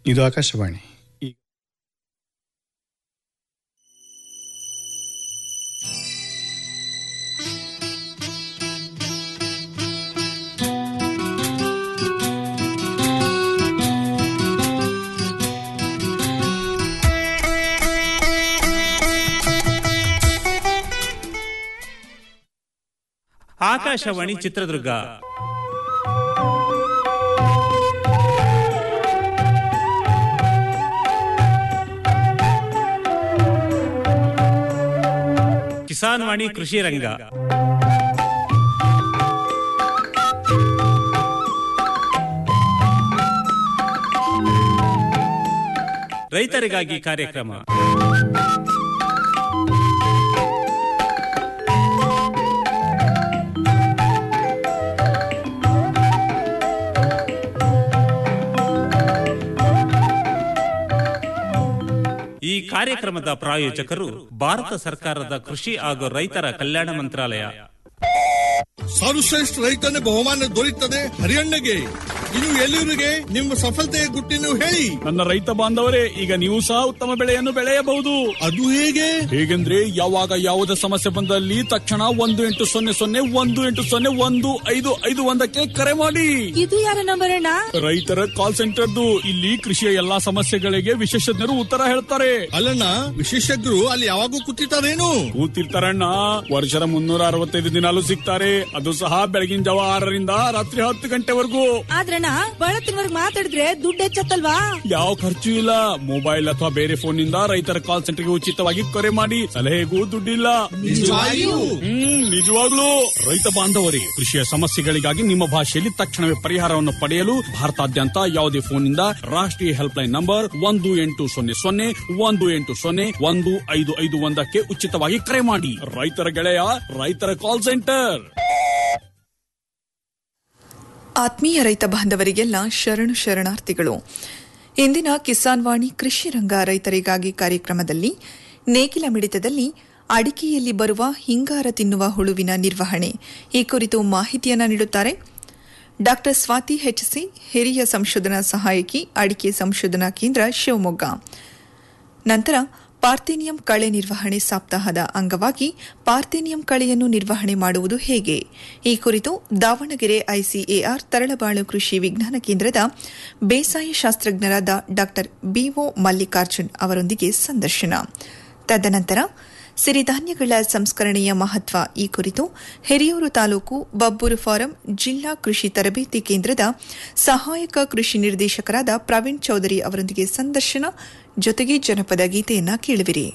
ಇದು ಆಕಾಶವಾಣಿ ಈ- ಆಕಾಶವಾಣಿ ಚಿತ್ರದುರ್ಗ ಕಿಸಾನ್ ವಾಣಿ ಕೃಷಿ ರಂಗ ರೈತರಿಗಾಗಿ ಕಾರ್ಯಕ್ರಮ ಈ ಕಾರ್ಯಕ್ರಮದ ಪ್ರಾಯೋಜಕರು ಭಾರತ ಸರ್ಕಾರದ ಕೃಷಿ ಹಾಗೂ ರೈತರ ಕಲ್ಯಾಣ ಮಂತ್ರಾಲಯ ಸರ್ವಶ್ರೇಷ್ಠ ರೈತನ ಬಹುಮಾನ ದೊರೆಯುತ್ತದೆ ಹರಿಯಣ್ಣಗೆ ಇನ್ನು ಎಲ್ಲಿವರಿಗೆ ನಿಮ್ಮ ಸಫಲತೆಯ ಗುಟ್ಟಿನ ಹೇಳಿ ನನ್ನ ರೈತ ಬಾಂಧವರೇ ಈಗ ನೀವು ಸಹ ಉತ್ತಮ ಬೆಳೆಯನ್ನು ಬೆಳೆಯಬಹುದು ಅದು ಹೇಗೆ ಹೇಗೆಂದ್ರೆ ಯಾವಾಗ ಯಾವುದೇ ಸಮಸ್ಯೆ ಬಂದಲ್ಲಿ ತಕ್ಷಣ ಒಂದು ಎಂಟು ಸೊನ್ನೆ ಸೊನ್ನೆ ಒಂದು ಎಂಟು ಸೊನ್ನೆ ಒಂದು ಐದು ಐದು ಒಂದಕ್ಕೆ ಕರೆ ಮಾಡಿ ಇದು ಯಾರ ನಂಬರ್ ಅಣ್ಣ ರೈತರ ಕಾಲ್ ಸೆಂಟರ್ದು ಇಲ್ಲಿ ಕೃಷಿಯ ಎಲ್ಲಾ ಸಮಸ್ಯೆಗಳಿಗೆ ವಿಶೇಷಜ್ಞರು ಉತ್ತರ ಹೇಳ್ತಾರೆ ಅಲ್ಲಣ್ಣ ವಿಶೇಷಜ್ಞರು ಅಲ್ಲಿ ಯಾವಾಗೂ ಕೂತಿರ್ತಾರೇನು ಕೂತಿರ್ತಾರಣ್ಣ ವರ್ಷದ ಮುನ್ನೂರ ಅರವತ್ತೈದು ದಿನಾಲು ಸಿಗ್ತಾರೆ ಅದು ಸಹ ಬೆಳಗಿನ ಜಾವ ಆರರಿಂದ ರಾತ್ರಿ ಹತ್ತು ಗಂಟೆವರೆಗೂ ಆದ್ರಣ್ಣ ಬಳತ್ತಿನವರ್ಗ್ ಮಾತಾಡಿದ್ರೆ ದುಡ್ಡು ಹೆಚ್ಚತ್ತಲ್ವಾ ಯಾವ ಖರ್ಚು ಇಲ್ಲ ಮೊಬೈಲ್ ಅಥವಾ ಬೇರೆ ಫೋನ್ ನಿಂದ ರೈತರ ಕಾಲ್ ಸೆಂಟರ್ಗೆ ಉಚಿತವಾಗಿ ಕರೆ ಮಾಡಿ ಸಲಹೆಗೂ ದುಡ್ಡಿಲ್ಲ ನಿಜವಾಗಿಯೂ? ಹ್ಮ್ ನಿಜವಾಗ್ಲೂ ರೈತ ಬಾಂಧವರೇ ಕೃಷಿಯ ಸಮಸ್ಯೆಗಳಿಗಾಗಿ ನಿಮ್ಮ ಭಾಷೆಯಲ್ಲಿ ತಕ್ಷಣವೇ ಪರಿಹಾರವನ್ನು ಪಡೆಯಲು ಭಾರತಾದ್ಯಂತ ಯಾವುದೇ ಫೋನ್ನಿಂದ ರಾಷ್ಟ್ರೀಯ ಹೆಲ್ಪ್ ಲೈನ್ ನಂಬರ್ ಒಂದು ಎಂಟು ಸೊನ್ನೆ ಸೊನ್ನೆ ಒಂದು ಎಂಟು ಸೊನ್ನೆ ಒಂದು ಐದು ಐದು ಒಂದಕ್ಕೆ ಉಚಿತವಾಗಿ ಕರೆ ಮಾಡಿ ರೈತರ ಗೆಳೆಯ ರೈತರ ಕಾಲ್ ಸೆಂಟರ್ ಆತ್ಮೀಯ ರೈತ ಬಾಂಧವರಿಗೆಲ್ಲ ಶರಣು ಶರಣಾರ್ಥಿಗಳು ಇಂದಿನ ಕಿಸಾನ್ ವಾಣಿ ಕೃಷಿ ರಂಗ ರೈತರಿಗಾಗಿ ಕಾರ್ಯಕ್ರಮದಲ್ಲಿ ನೇಗಿಲ ಮಿಡಿತದಲ್ಲಿ ಅಡಿಕೆಯಲ್ಲಿ ಬರುವ ಹಿಂಗಾರ ತಿನ್ನುವ ಹುಳುವಿನ ನಿರ್ವಹಣೆ ಈ ಕುರಿತು ಮಾಹಿತಿಯನ್ನು ನೀಡುತ್ತಾರೆ ಡಾಕ್ಟರ್ ಸ್ವಾತಿ ಹೆಚ್ಸಿ ಹಿರಿಯ ಸಂಶೋಧನಾ ಸಹಾಯಕಿ ಅಡಿಕೆ ಸಂಶೋಧನಾ ಕೇಂದ್ರ ಶಿವಮೊಗ್ಗ ನಂತರ ಪಾರ್ಥೇನಿಯಂ ಕಳೆ ನಿರ್ವಹಣೆ ಸಪ್ತಾಹದ ಅಂಗವಾಗಿ ಪಾರ್ಥೇನಿಯಂ ಕಳೆಯನ್ನು ನಿರ್ವಹಣೆ ಮಾಡುವುದು ಹೇಗೆ ಈ ಕುರಿತು ದಾವಣಗೆರೆ ಐಸಿಎಆರ್ ತರಳಬಾಳು ಕೃಷಿ ವಿಜ್ಞಾನ ಕೇಂದ್ರದ ಬೇಸಾಯ ಶಾಸ್ತ್ರಜ್ಞರಾದ ಡಾ ಬಿಒ ಮಲ್ಲಿಕಾರ್ಜುನ್ ಅವರೊಂದಿಗೆ ಸಂದರ್ಶನ ತದನಂತರ ಸಿರಿಧಾನ್ಯಗಳ ಸಂಸ್ಕರಣೆಯ ಮಹತ್ವ ಈ ಕುರಿತು ಹಿರಿಯೂರು ತಾಲೂಕು ಬಬ್ಬೂರು ಫಾರಂ ಜಿಲ್ಲಾ ಕೃಷಿ ತರಬೇತಿ ಕೇಂದ್ರದ ಸಹಾಯಕ ಕೃಷಿ ನಿರ್ದೇಶಕರಾದ ಪ್ರವೀಣ್ ಚೌಧರಿ ಅವರೊಂದಿಗೆ ಸಂದರ್ಶನ ಜೊತೆಗೆ ಜನಪದ ಗೀತೆಯನ್ನ ಕೇಳುವಿರಿ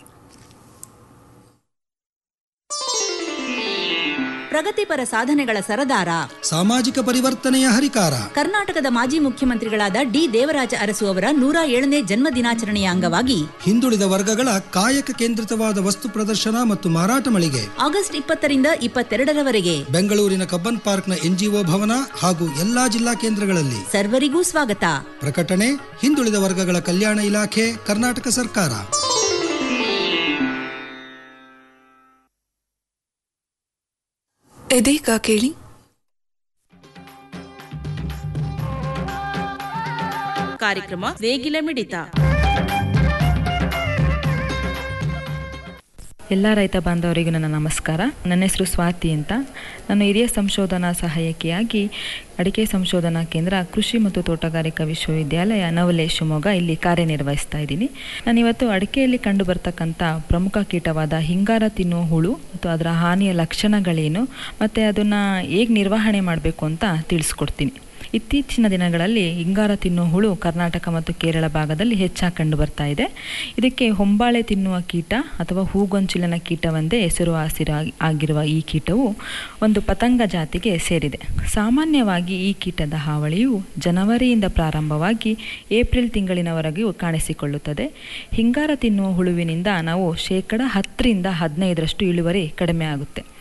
ಪ್ರಗತಿಪರ ಸಾಧನೆಗಳ ಸರದಾರ ಸಾಮಾಜಿಕ ಪರಿವರ್ತನೆಯ ಹರಿಕಾರ ಕರ್ನಾಟಕದ ಮಾಜಿ ಮುಖ್ಯಮಂತ್ರಿಗಳಾದ ಡಿ ದೇವರಾಜ ಅರಸು ಅವರ ನೂರ ಏಳನೇ ಜನ್ಮ ದಿನಾಚರಣೆಯ ಅಂಗವಾಗಿ ಹಿಂದುಳಿದ ವರ್ಗಗಳ ಕಾಯಕ ಕೇಂದ್ರಿತವಾದ ವಸ್ತು ಪ್ರದರ್ಶನ ಮತ್ತು ಮಾರಾಟ ಮಳಿಗೆ ಆಗಸ್ಟ್ ಇಪ್ಪತ್ತರಿಂದ ಇಪ್ಪತ್ತೆರಡರವರೆಗೆ ಬೆಂಗಳೂರಿನ ಕಬ್ಬನ್ ಪಾರ್ಕ್ನ ಎನ್ಜಿಒ ಭವನ ಹಾಗೂ ಎಲ್ಲಾ ಜಿಲ್ಲಾ ಕೇಂದ್ರಗಳಲ್ಲಿ ಸರ್ವರಿಗೂ ಸ್ವಾಗತ ಪ್ರಕಟಣೆ ಹಿಂದುಳಿದ ವರ್ಗಗಳ ಕಲ್ಯಾಣ ಇಲಾಖೆ ಕರ್ನಾಟಕ ಸರ್ಕಾರ ಇದೀಗ ಕೇಳಿ ಕಾರ್ಯಕ್ರಮ ನೇಗಿಲ ಮಿಡಿತ ಎಲ್ಲ ರೈತ ಬಾಂಧವರಿಗೂ ನನ್ನ ನಮಸ್ಕಾರ ನನ್ನ ಹೆಸರು ಸ್ವಾತಿ ಅಂತ ನಾನು ಹಿರಿಯ ಸಂಶೋಧನಾ ಸಹಾಯಕಿಯಾಗಿ ಅಡಿಕೆ ಸಂಶೋಧನಾ ಕೇಂದ್ರ ಕೃಷಿ ಮತ್ತು ತೋಟಗಾರಿಕಾ ವಿಶ್ವವಿದ್ಯಾಲಯ ನವಲೆ ಶಿವಮೊಗ್ಗ ಇಲ್ಲಿ ಕಾರ್ಯನಿರ್ವಹಿಸ್ತಾ ಇದ್ದೀನಿ ನಾನಿವತ್ತು ಅಡಿಕೆಯಲ್ಲಿ ಕಂಡು ಬರ್ತಕ್ಕಂಥ ಪ್ರಮುಖ ಕೀಟವಾದ ಹಿಂಗಾರ ತಿನ್ನುವ ಹುಳು ಮತ್ತು ಅದರ ಹಾನಿಯ ಲಕ್ಷಣಗಳೇನು ಮತ್ತು ಅದನ್ನು ಹೇಗೆ ನಿರ್ವಹಣೆ ಮಾಡಬೇಕು ಅಂತ ತಿಳಿಸ್ಕೊಡ್ತೀನಿ ಇತ್ತೀಚಿನ ದಿನಗಳಲ್ಲಿ ಹಿಂಗಾರ ತಿನ್ನುವ ಹುಳು ಕರ್ನಾಟಕ ಮತ್ತು ಕೇರಳ ಭಾಗದಲ್ಲಿ ಹೆಚ್ಚಾಗಿ ಕಂಡು ಬರ್ತಾ ಇದೆ ಇದಕ್ಕೆ ಹೊಂಬಾಳೆ ತಿನ್ನುವ ಕೀಟ ಅಥವಾ ಹೂಗೊಂಚಿಲನ ಕೀಟವೆಂದೇ ಹೆಸರುವಾಸಿ ಆಗಿರುವ ಈ ಕೀಟವು ಒಂದು ಪತಂಗ ಜಾತಿಗೆ ಸೇರಿದೆ ಸಾಮಾನ್ಯವಾಗಿ ಈ ಕೀಟದ ಹಾವಳಿಯು ಜನವರಿಯಿಂದ ಪ್ರಾರಂಭವಾಗಿ ಏಪ್ರಿಲ್ ತಿಂಗಳಿನವರೆಗೂ ಕಾಣಿಸಿಕೊಳ್ಳುತ್ತದೆ ಹಿಂಗಾರ ತಿನ್ನುವ ಹುಳುವಿನಿಂದ ನಾವು ಶೇಕಡ ಹತ್ತರಿಂದ ಹದಿನೈದರಷ್ಟು ಇಳುವರಿ ಕಡಿಮೆ ಆಗುತ್ತೆ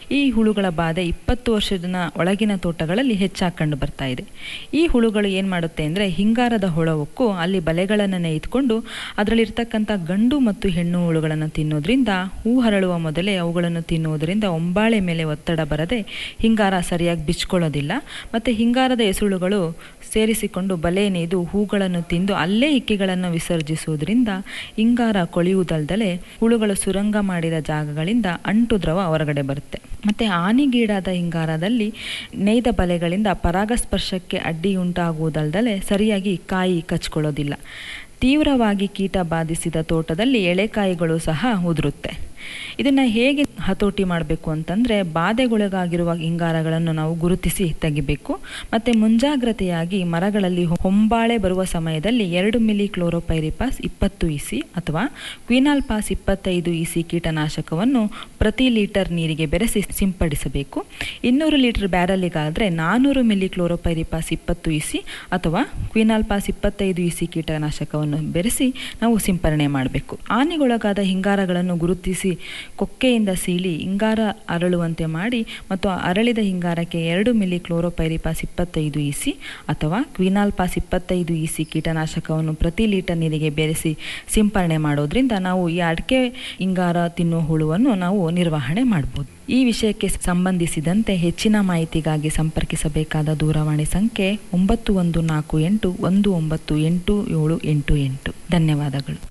ಈ ಹುಳುಗಳ ಬಾಧೆ ಇಪ್ಪತ್ತು ವರ್ಷದ ಒಳಗಿನ ತೋಟಗಳಲ್ಲಿ ಹೆಚ್ಚಾಗಿ ಕಂಡು ಬರ್ತಾ ಇದೆ ಈ ಹುಳುಗಳು ಏನು ಮಾಡುತ್ತೆ ಅಂದರೆ ಹಿಂಗಾರದ ಹೊಳವಕ್ಕೂ ಅಲ್ಲಿ ಬಲೆಗಳನ್ನು ನೇಯ್ದುಕೊಂಡು ಅದರಲ್ಲಿರ್ತಕ್ಕಂಥ ಗಂಡು ಮತ್ತು ಹೆಣ್ಣು ಹುಳುಗಳನ್ನು ತಿನ್ನೋದ್ರಿಂದ ಹೂ ಹರಳುವ ಮೊದಲೇ ಅವುಗಳನ್ನು ತಿನ್ನುವುದರಿಂದ ಒಂಬಾಳೆ ಮೇಲೆ ಒತ್ತಡ ಬರದೆ ಹಿಂಗಾರ ಸರಿಯಾಗಿ ಬಿಚ್ಕೊಳ್ಳೋದಿಲ್ಲ ಮತ್ತು ಹಿಂಗಾರದ ಎಸುಳುಗಳು ಸೇರಿಸಿಕೊಂಡು ಬಲೆ ನೇಯ್ದು ಹೂಗಳನ್ನು ತಿಂದು ಅಲ್ಲೇ ಇಕ್ಕಿಗಳನ್ನು ವಿಸರ್ಜಿಸುವುದರಿಂದ ಹಿಂಗಾರ ಕೊಳೆಯುವುದಲ್ದಲೆ ಹುಳುಗಳು ಸುರಂಗ ಮಾಡಿದ ಜಾಗಗಳಿಂದ ಅಂಟು ದ್ರವ ಹೊರಗಡೆ ಬರುತ್ತೆ ಮತ್ತು ಹಾನಿಗೀಡಾದ ಹಿಂಗಾರದಲ್ಲಿ ನೇಯ್ದ ಬಲೆಗಳಿಂದ ಪರಾಗಸ್ಪರ್ಶಕ್ಕೆ ಅಡ್ಡಿ ಉಂಟಾಗುವುದಲ್ದಲೆ ಸರಿಯಾಗಿ ಕಾಯಿ ಕಚ್ಕೊಳ್ಳೋದಿಲ್ಲ ತೀವ್ರವಾಗಿ ಕೀಟ ಬಾಧಿಸಿದ ತೋಟದಲ್ಲಿ ಎಳೆಕಾಯಿಗಳು ಸಹ ಉದುರುತ್ತೆ ಇದನ್ನು ಹೇಗೆ ಹತೋಟಿ ಮಾಡಬೇಕು ಅಂತಂದರೆ ಬಾಧೆಗೊಳಗಾಗಿರುವ ಹಿಂಗಾರಗಳನ್ನು ನಾವು ಗುರುತಿಸಿ ತೆಗಿಬೇಕು ಮತ್ತು ಮುಂಜಾಗ್ರತೆಯಾಗಿ ಮರಗಳಲ್ಲಿ ಹೊಂಬಾಳೆ ಬರುವ ಸಮಯದಲ್ಲಿ ಎರಡು ಮಿಲಿ ಕ್ಲೋರೋಪೈರಿಪಾಸ್ ಇಪ್ಪತ್ತು ಇಸಿ ಅಥವಾ ಕ್ವಿನಾಲ್ ಪಾಸ್ ಇಪ್ಪತ್ತೈದು ಇಸಿ ಕೀಟನಾಶಕವನ್ನು ಪ್ರತಿ ಲೀಟರ್ ನೀರಿಗೆ ಬೆರೆಸಿ ಸಿಂಪಡಿಸಬೇಕು ಇನ್ನೂರು ಲೀಟರ್ ಬ್ಯಾರಲಿಗಾದರೆ ನಾನ್ನೂರು ಮಿಲಿ ಕ್ಲೋರೋಪೈರಿಪಾಸ್ ಇಪ್ಪತ್ತು ಇಸಿ ಅಥವಾ ಕ್ವಿನಾಲ್ ಪಾಸ್ ಇಪ್ಪತ್ತೈದು ಇಸಿ ಕೀಟನಾಶಕವನ್ನು ಬೆರೆಸಿ ನಾವು ಸಿಂಪರಣೆ ಮಾಡಬೇಕು ಹಾನಿಗೊಳಗಾದ ಹಿಂಗಾರಗಳನ್ನು ಗುರುತಿಸಿ ಕೊಕ್ಕೆಯಿಂದ ಸೀಳಿ ಹಿಂಗಾರ ಅರಳುವಂತೆ ಮಾಡಿ ಮತ್ತು ಆ ಅರಳಿದ ಹಿಂಗಾರಕ್ಕೆ ಎರಡು ಮಿಲಿ ಕ್ಲೋರೋಪೈರಿಪಾಸ್ ಇಪ್ಪತ್ತೈದು ಇಸಿ ಅಥವಾ ಕ್ವಿನಾಲ್ ಪಾಸ್ ಇಪ್ಪತ್ತೈದು ಇಸಿ ಕೀಟನಾಶಕವನ್ನು ಪ್ರತಿ ಲೀಟರ್ ನೀರಿಗೆ ಬೆರೆಸಿ ಸಿಂಪರಣೆ ಮಾಡೋದ್ರಿಂದ ನಾವು ಈ ಅಡಿಕೆ ಹಿಂಗಾರ ತಿನ್ನುವ ಹುಳುವನ್ನು ನಾವು ನಿರ್ವಹಣೆ ಮಾಡ್ಬೋದು ಈ ವಿಷಯಕ್ಕೆ ಸಂಬಂಧಿಸಿದಂತೆ ಹೆಚ್ಚಿನ ಮಾಹಿತಿಗಾಗಿ ಸಂಪರ್ಕಿಸಬೇಕಾದ ದೂರವಾಣಿ ಸಂಖ್ಯೆ ಒಂಬತ್ತು ಒಂದು ನಾಲ್ಕು ಎಂಟು ಒಂದು ಒಂಬತ್ತು ಎಂಟು ಏಳು ಎಂಟು ಎಂಟು ಧನ್ಯವಾದಗಳು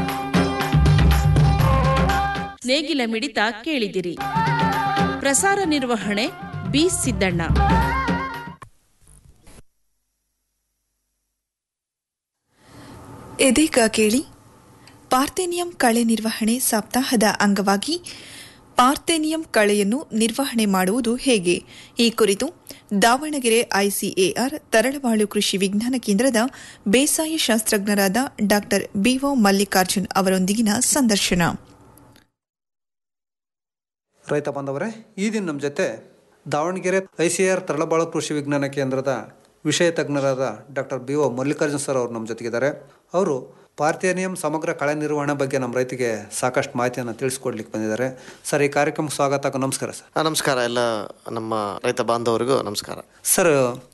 ನೇಗಿಲ ಮಿಡಿತ ಕೇಳಿದಿರಿ ಪ್ರಸಾರ ನಿರ್ವಹಣೆ ಬಿ ಸಿದ್ದಣ್ಣ ಇದೀಗ ಕೇಳಿ ಪಾರ್ಥೇನಿಯಂ ಕಳೆ ನಿರ್ವಹಣೆ ಸಪ್ತಾಹದ ಅಂಗವಾಗಿ ಪಾರ್ಥೇನಿಯಂ ಕಳೆಯನ್ನು ನಿರ್ವಹಣೆ ಮಾಡುವುದು ಹೇಗೆ ಈ ಕುರಿತು ದಾವಣಗೆರೆ ಐಸಿಎಆರ್ ತರಳಬಾಳು ಕೃಷಿ ವಿಜ್ಞಾನ ಕೇಂದ್ರದ ಬೇಸಾಯ ಶಾಸ್ತ್ರಜ್ಞರಾದ ಡಾ ಬಿಒ ಮಲ್ಲಿಕಾರ್ಜುನ್ ಅವರೊಂದಿಗಿನ ಸಂದರ್ಶನ ರೈತ ಬಾಂಧವರೇ ಈ ದಿನ ನಮ್ಮ ಜೊತೆ Davanagere I C R Taralabalu ಕೃಷಿ ವಿಜ್ಞಾನ ಕೇಂದ್ರದ ವಿಷಯ ತಜ್ಞರಾದ doctor B O Mallikarjun sir ಅವರು ನಮ್ಮ ಜೊತೆಗಿದ್ದಾರೆ ಅವರು ಪಾರ್ಥೇನಿಯಂ ಸಮಗ್ರ ಕಳೆ ನಿರ್ವಹಣೆ ಬಗ್ಗೆ ನಮ್ಮ ರೈತಿಗೆ ಸಾಕಷ್ಟು ಮಾಹಿತಿಯನ್ನು ತಿಳಿಸ್ಕೊಡ್ಲಿಕ್ಕೆ ಬಂದಿದ್ದಾರೆ ಸರ್ ಈ ಕಾರ್ಯಕ್ರಮಕ್ಕೆ ಸ್ವಾಗತ ನಮಸ್ಕಾರ ಸರ್ ಆ, ನಮಸ್ಕಾರ ಎಲ್ಲ ನಮ್ಮ ರೈತ ಬಾಂಧವರಿಗೂ ನಮಸ್ಕಾರ ಸರ್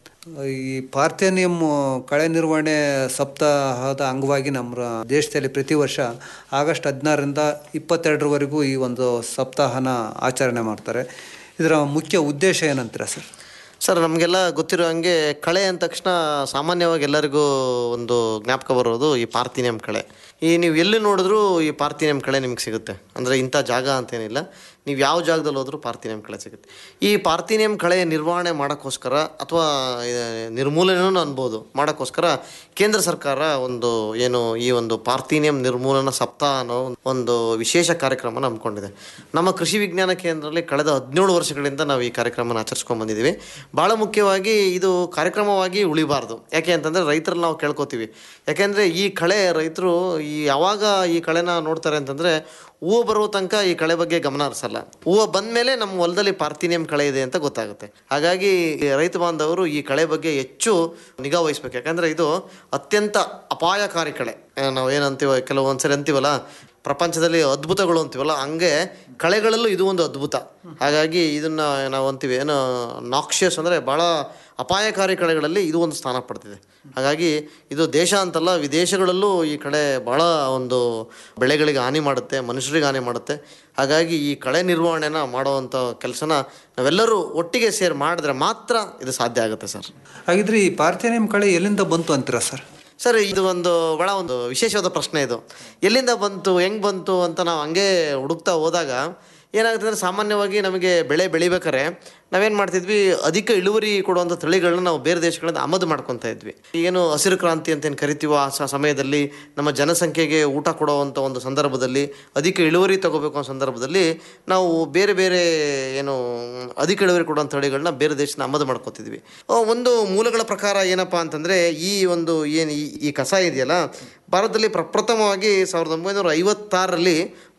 ಈ ಪಾರ್ಥೇನಿಯಂ ಕಳೆ ನಿರ್ವಹಣೆ ಸಪ್ತಾಹದ ಅಂಗವಾಗಿ ನಮ್ಮ ದೇಶದಲ್ಲಿ ಪ್ರತಿ ವರ್ಷ ಆಗಸ್ಟ್ ಹದಿನಾರರಿಂದ ಇಪ್ಪತ್ತೆರಡರವರೆಗೂ ಈ ಒಂದು ಸಪ್ತಾಹನ ಆಚರಣೆ ಮಾಡ್ತಾರೆ ಇದರ ಮುಖ್ಯ ಉದ್ದೇಶ ಏನಂತೀರಾ ಸರ್ ಸರ್ ನಮಗೆಲ್ಲ ಗೊತ್ತಿರೋ ಹಂಗೆ ಕಳೆ ಅಂದ ತಕ್ಷಣ ಸಾಮಾನ್ಯವಾಗಿ ಎಲ್ಲರಿಗೂ ಒಂದು ಜ್ಞಾಪಕ ಬರೋದು ಈ ಪಾರ್ಥಿನಿಯಂ ಕಳೆ ಈ ನೀವು ಎಲ್ಲಿ ನೋಡಿದ್ರೂ ಈ ಪಾರ್ಥಿನಿಯಂ ಕಳೆ ನಿಮ್ಗೆ ಸಿಗುತ್ತೆ ಅಂದರೆ ಇಂಥ ಜಾಗ ಅಂತೇನಿಲ್ಲ ನೀವು ಯಾವ ಜಾಗದಲ್ಲಿ ಹೋದ್ರೂ ಪಾರ್ಥಿನಿಯಂ ಕಳೆ ಸಿಗುತ್ತೆ ಈ ಪಾರ್ಥಿನಿಯಂ ಕಳೆ ನಿರ್ವಹಣೆ ಮಾಡೋಕ್ಕೋಸ್ಕರ ಅಥವಾ ನಿರ್ಮೂಲನೆನೂ ಅನ್ಬೋದು ಮಾಡೋಕ್ಕೋಸ್ಕರ ಕೇಂದ್ರ ಸರ್ಕಾರ ಒಂದು ಏನು ಈ ಒಂದು ಪಾರ್ಥಿನಿಯಂ ನಿರ್ಮೂಲನಾ ಸಪ್ತಾಹ ಅನ್ನೋ ಒಂದು ವಿಶೇಷ ಕಾರ್ಯಕ್ರಮ ಹಮ್ಮಿಕೊಂಡಿದೆ ನಮ್ಮ ಕೃಷಿ ವಿಜ್ಞಾನ ಕೇಂದ್ರದಲ್ಲಿ ಕಳೆದ ಹದಿನೇಳು ವರ್ಷಗಳಿಂದ ನಾವು ಈ ಕಾರ್ಯಕ್ರಮನ ಆಚರಿಸ್ಕೊಂಡು ಬಂದಿದ್ದೀವಿ ಭಾಳ ಮುಖ್ಯವಾಗಿ ಇದು ಕಾರ್ಯಕ್ರಮವಾಗಿ ಉಳಿಬಾರ್ದು ಯಾಕೆ ಅಂತಂದರೆ ರೈತರಲ್ಲಿ ನಾವು ಕೇಳ್ಕೊತೀವಿ ಯಾಕೆಂದರೆ ಈ ಕಳೆ ರೈತರು ಈ ಯಾವಾಗ ಈ ಕಳೆನ ನೋಡ್ತಾರೆ ಅಂತಂದರೆ ಹೂವು ಬರುವ ತನಕ ಈ ಕಳೆ ಬಗ್ಗೆ ಗಮನ ಹರಿಸಲ್ಲ ಹೂವು ಬಂದಮೇಲೆ ನಮ್ಮ ಹೊಲದಲ್ಲಿ ಪಾರ್ಥಿನಿಯಂ ಕಳೆ ಇದೆ ಅಂತ ಗೊತ್ತಾಗುತ್ತೆ ಹಾಗಾಗಿ ರೈತ ಬಾಂಧವರು ಈ ಕಳೆ ಬಗ್ಗೆ ಹೆಚ್ಚು ನಿಗಾ ವಹಿಸ್ಬೇಕು ಯಾಕಂದರೆ ಇದು ಅತ್ಯಂತ ಅಪಾಯಕಾರಿ ಕಳೆ ಆ, ನಾವು ಏನಂತೀವ ಕೆಲವೊಂದ್ಸರಿ ಅಂತೀವಲ್ಲ ಪ್ರಪಂಚದಲ್ಲಿ ಅದ್ಭುತಗಳು ಅಂತೀವಲ್ಲ ಹಂಗೆ ಕಳೆಗಳಲ್ಲೂ ಇದು ಒಂದು ಅದ್ಭುತ ಹಾಗಾಗಿ ಇದನ್ನ ನಾವು ಅಂತೀವಿ ಏನು ನಾಕ್ಷಿಯಸ್ ಅಂದರೆ ಭಾಳ ಅಪಾಯಕಾರಿ ಕಳೆಗಳಲ್ಲಿ ಇದು ಒಂದು ಸ್ಥಾನ ಪಡ್ತಿದೆ ಹಾಗಾಗಿ ಇದು ದೇಶ ಅಂತಲ್ಲ ವಿದೇಶಗಳಲ್ಲೂ ಈ ಕಳೆ ಭಾಳ ಒಂದು ಬೆಳೆಗಳಿಗೆ ಹಾನಿ ಮಾಡುತ್ತೆ ಮನುಷ್ಯರಿಗೆ ಹಾನಿ ಮಾಡುತ್ತೆ ಹಾಗಾಗಿ ಈ ಕಳೆ ನಿರ್ವಹಣೆನ ಮಾಡುವಂಥ ಕೆಲಸನ ನಾವೆಲ್ಲರೂ ಒಟ್ಟಿಗೆ ಸೇರಿ ಮಾಡಿದ್ರೆ ಮಾತ್ರ ಇದು ಸಾಧ್ಯ ಆಗುತ್ತೆ ಸರ್ ಹಾಗಿದ್ರೆ ಈ ಪಾರ್ಥೇನಿಯಂ ಕಳೆ ಎಲ್ಲಿಂದ ಬಂತು ಅಂತೀರಾ ಸರ್ ಸರ್ ಇದು ಒಂದು ಭಾಳ ಒಂದು ವಿಶೇಷವಾದ ಪ್ರಶ್ನೆ ಇದು ಎಲ್ಲಿಂದ ಬಂತು ಹೆಂಗೆ ಬಂತು ಅಂತ ನಾವು ಹಂಗೆ ಹುಡುಕ್ತಾ ಹೋದಾಗ ಏನಾಗುತ್ತೆ ಅಂದರೆ ಸಾಮಾನ್ಯವಾಗಿ ನಮಗೆ ಬೆಳೆ ಬೆಳಿಬೇಕಾರೆ ನಾವೇನು ಮಾಡ್ತಿದ್ವಿ ಅಧಿಕ ಇಳುವರಿ ಕೊಡುವಂಥ ತಳಿಗಳನ್ನ ನಾವು ಬೇರೆ ದೇಶಗಳಿಂದ ಆಮದು ಮಾಡ್ಕೊತಾ ಇದ್ವಿ ಏನು ಹಸಿರು ಕ್ರಾಂತಿ ಅಂತ ಏನು ಕರಿತೀವೋ ಆ ಸ- ಸಮಯದಲ್ಲಿ ನಮ್ಮ ಜನಸಂಖ್ಯೆಗೆ ಊಟ ಕೊಡುವಂಥ ಒಂದು ಸಂದರ್ಭದಲ್ಲಿ ಅಧಿಕ ಇಳುವರಿ ತಗೋಬೇಕು ಅನ್ನೋ ಸಂದರ್ಭದಲ್ಲಿ ನಾವು ಬೇರೆ ಬೇರೆ ಏನು ಅಧಿಕ ಇಳುವರಿ ಕೊಡುವಂಥ ತಳಿಗಳನ್ನ ಬೇರೆ ದೇಶನ ಆಮದು ಮಾಡ್ಕೋತಿದ್ವಿ ಆ, ಒಂದು ಮೂಲಗಳ ಪ್ರಕಾರ ಏನಪ್ಪ ಅಂತಂದರೆ ಈ ಒಂದು ಏನು ಈ ಈ ಕಸ ಇದೆಯಲ್ಲ ಭಾರತದಲ್ಲಿ ಪ್ರಪ್ರಥಮವಾಗಿ ಸಾವಿರದ ಒಂಬೈನೂರ ಐವತ್ತಾರರಲ್ಲಿ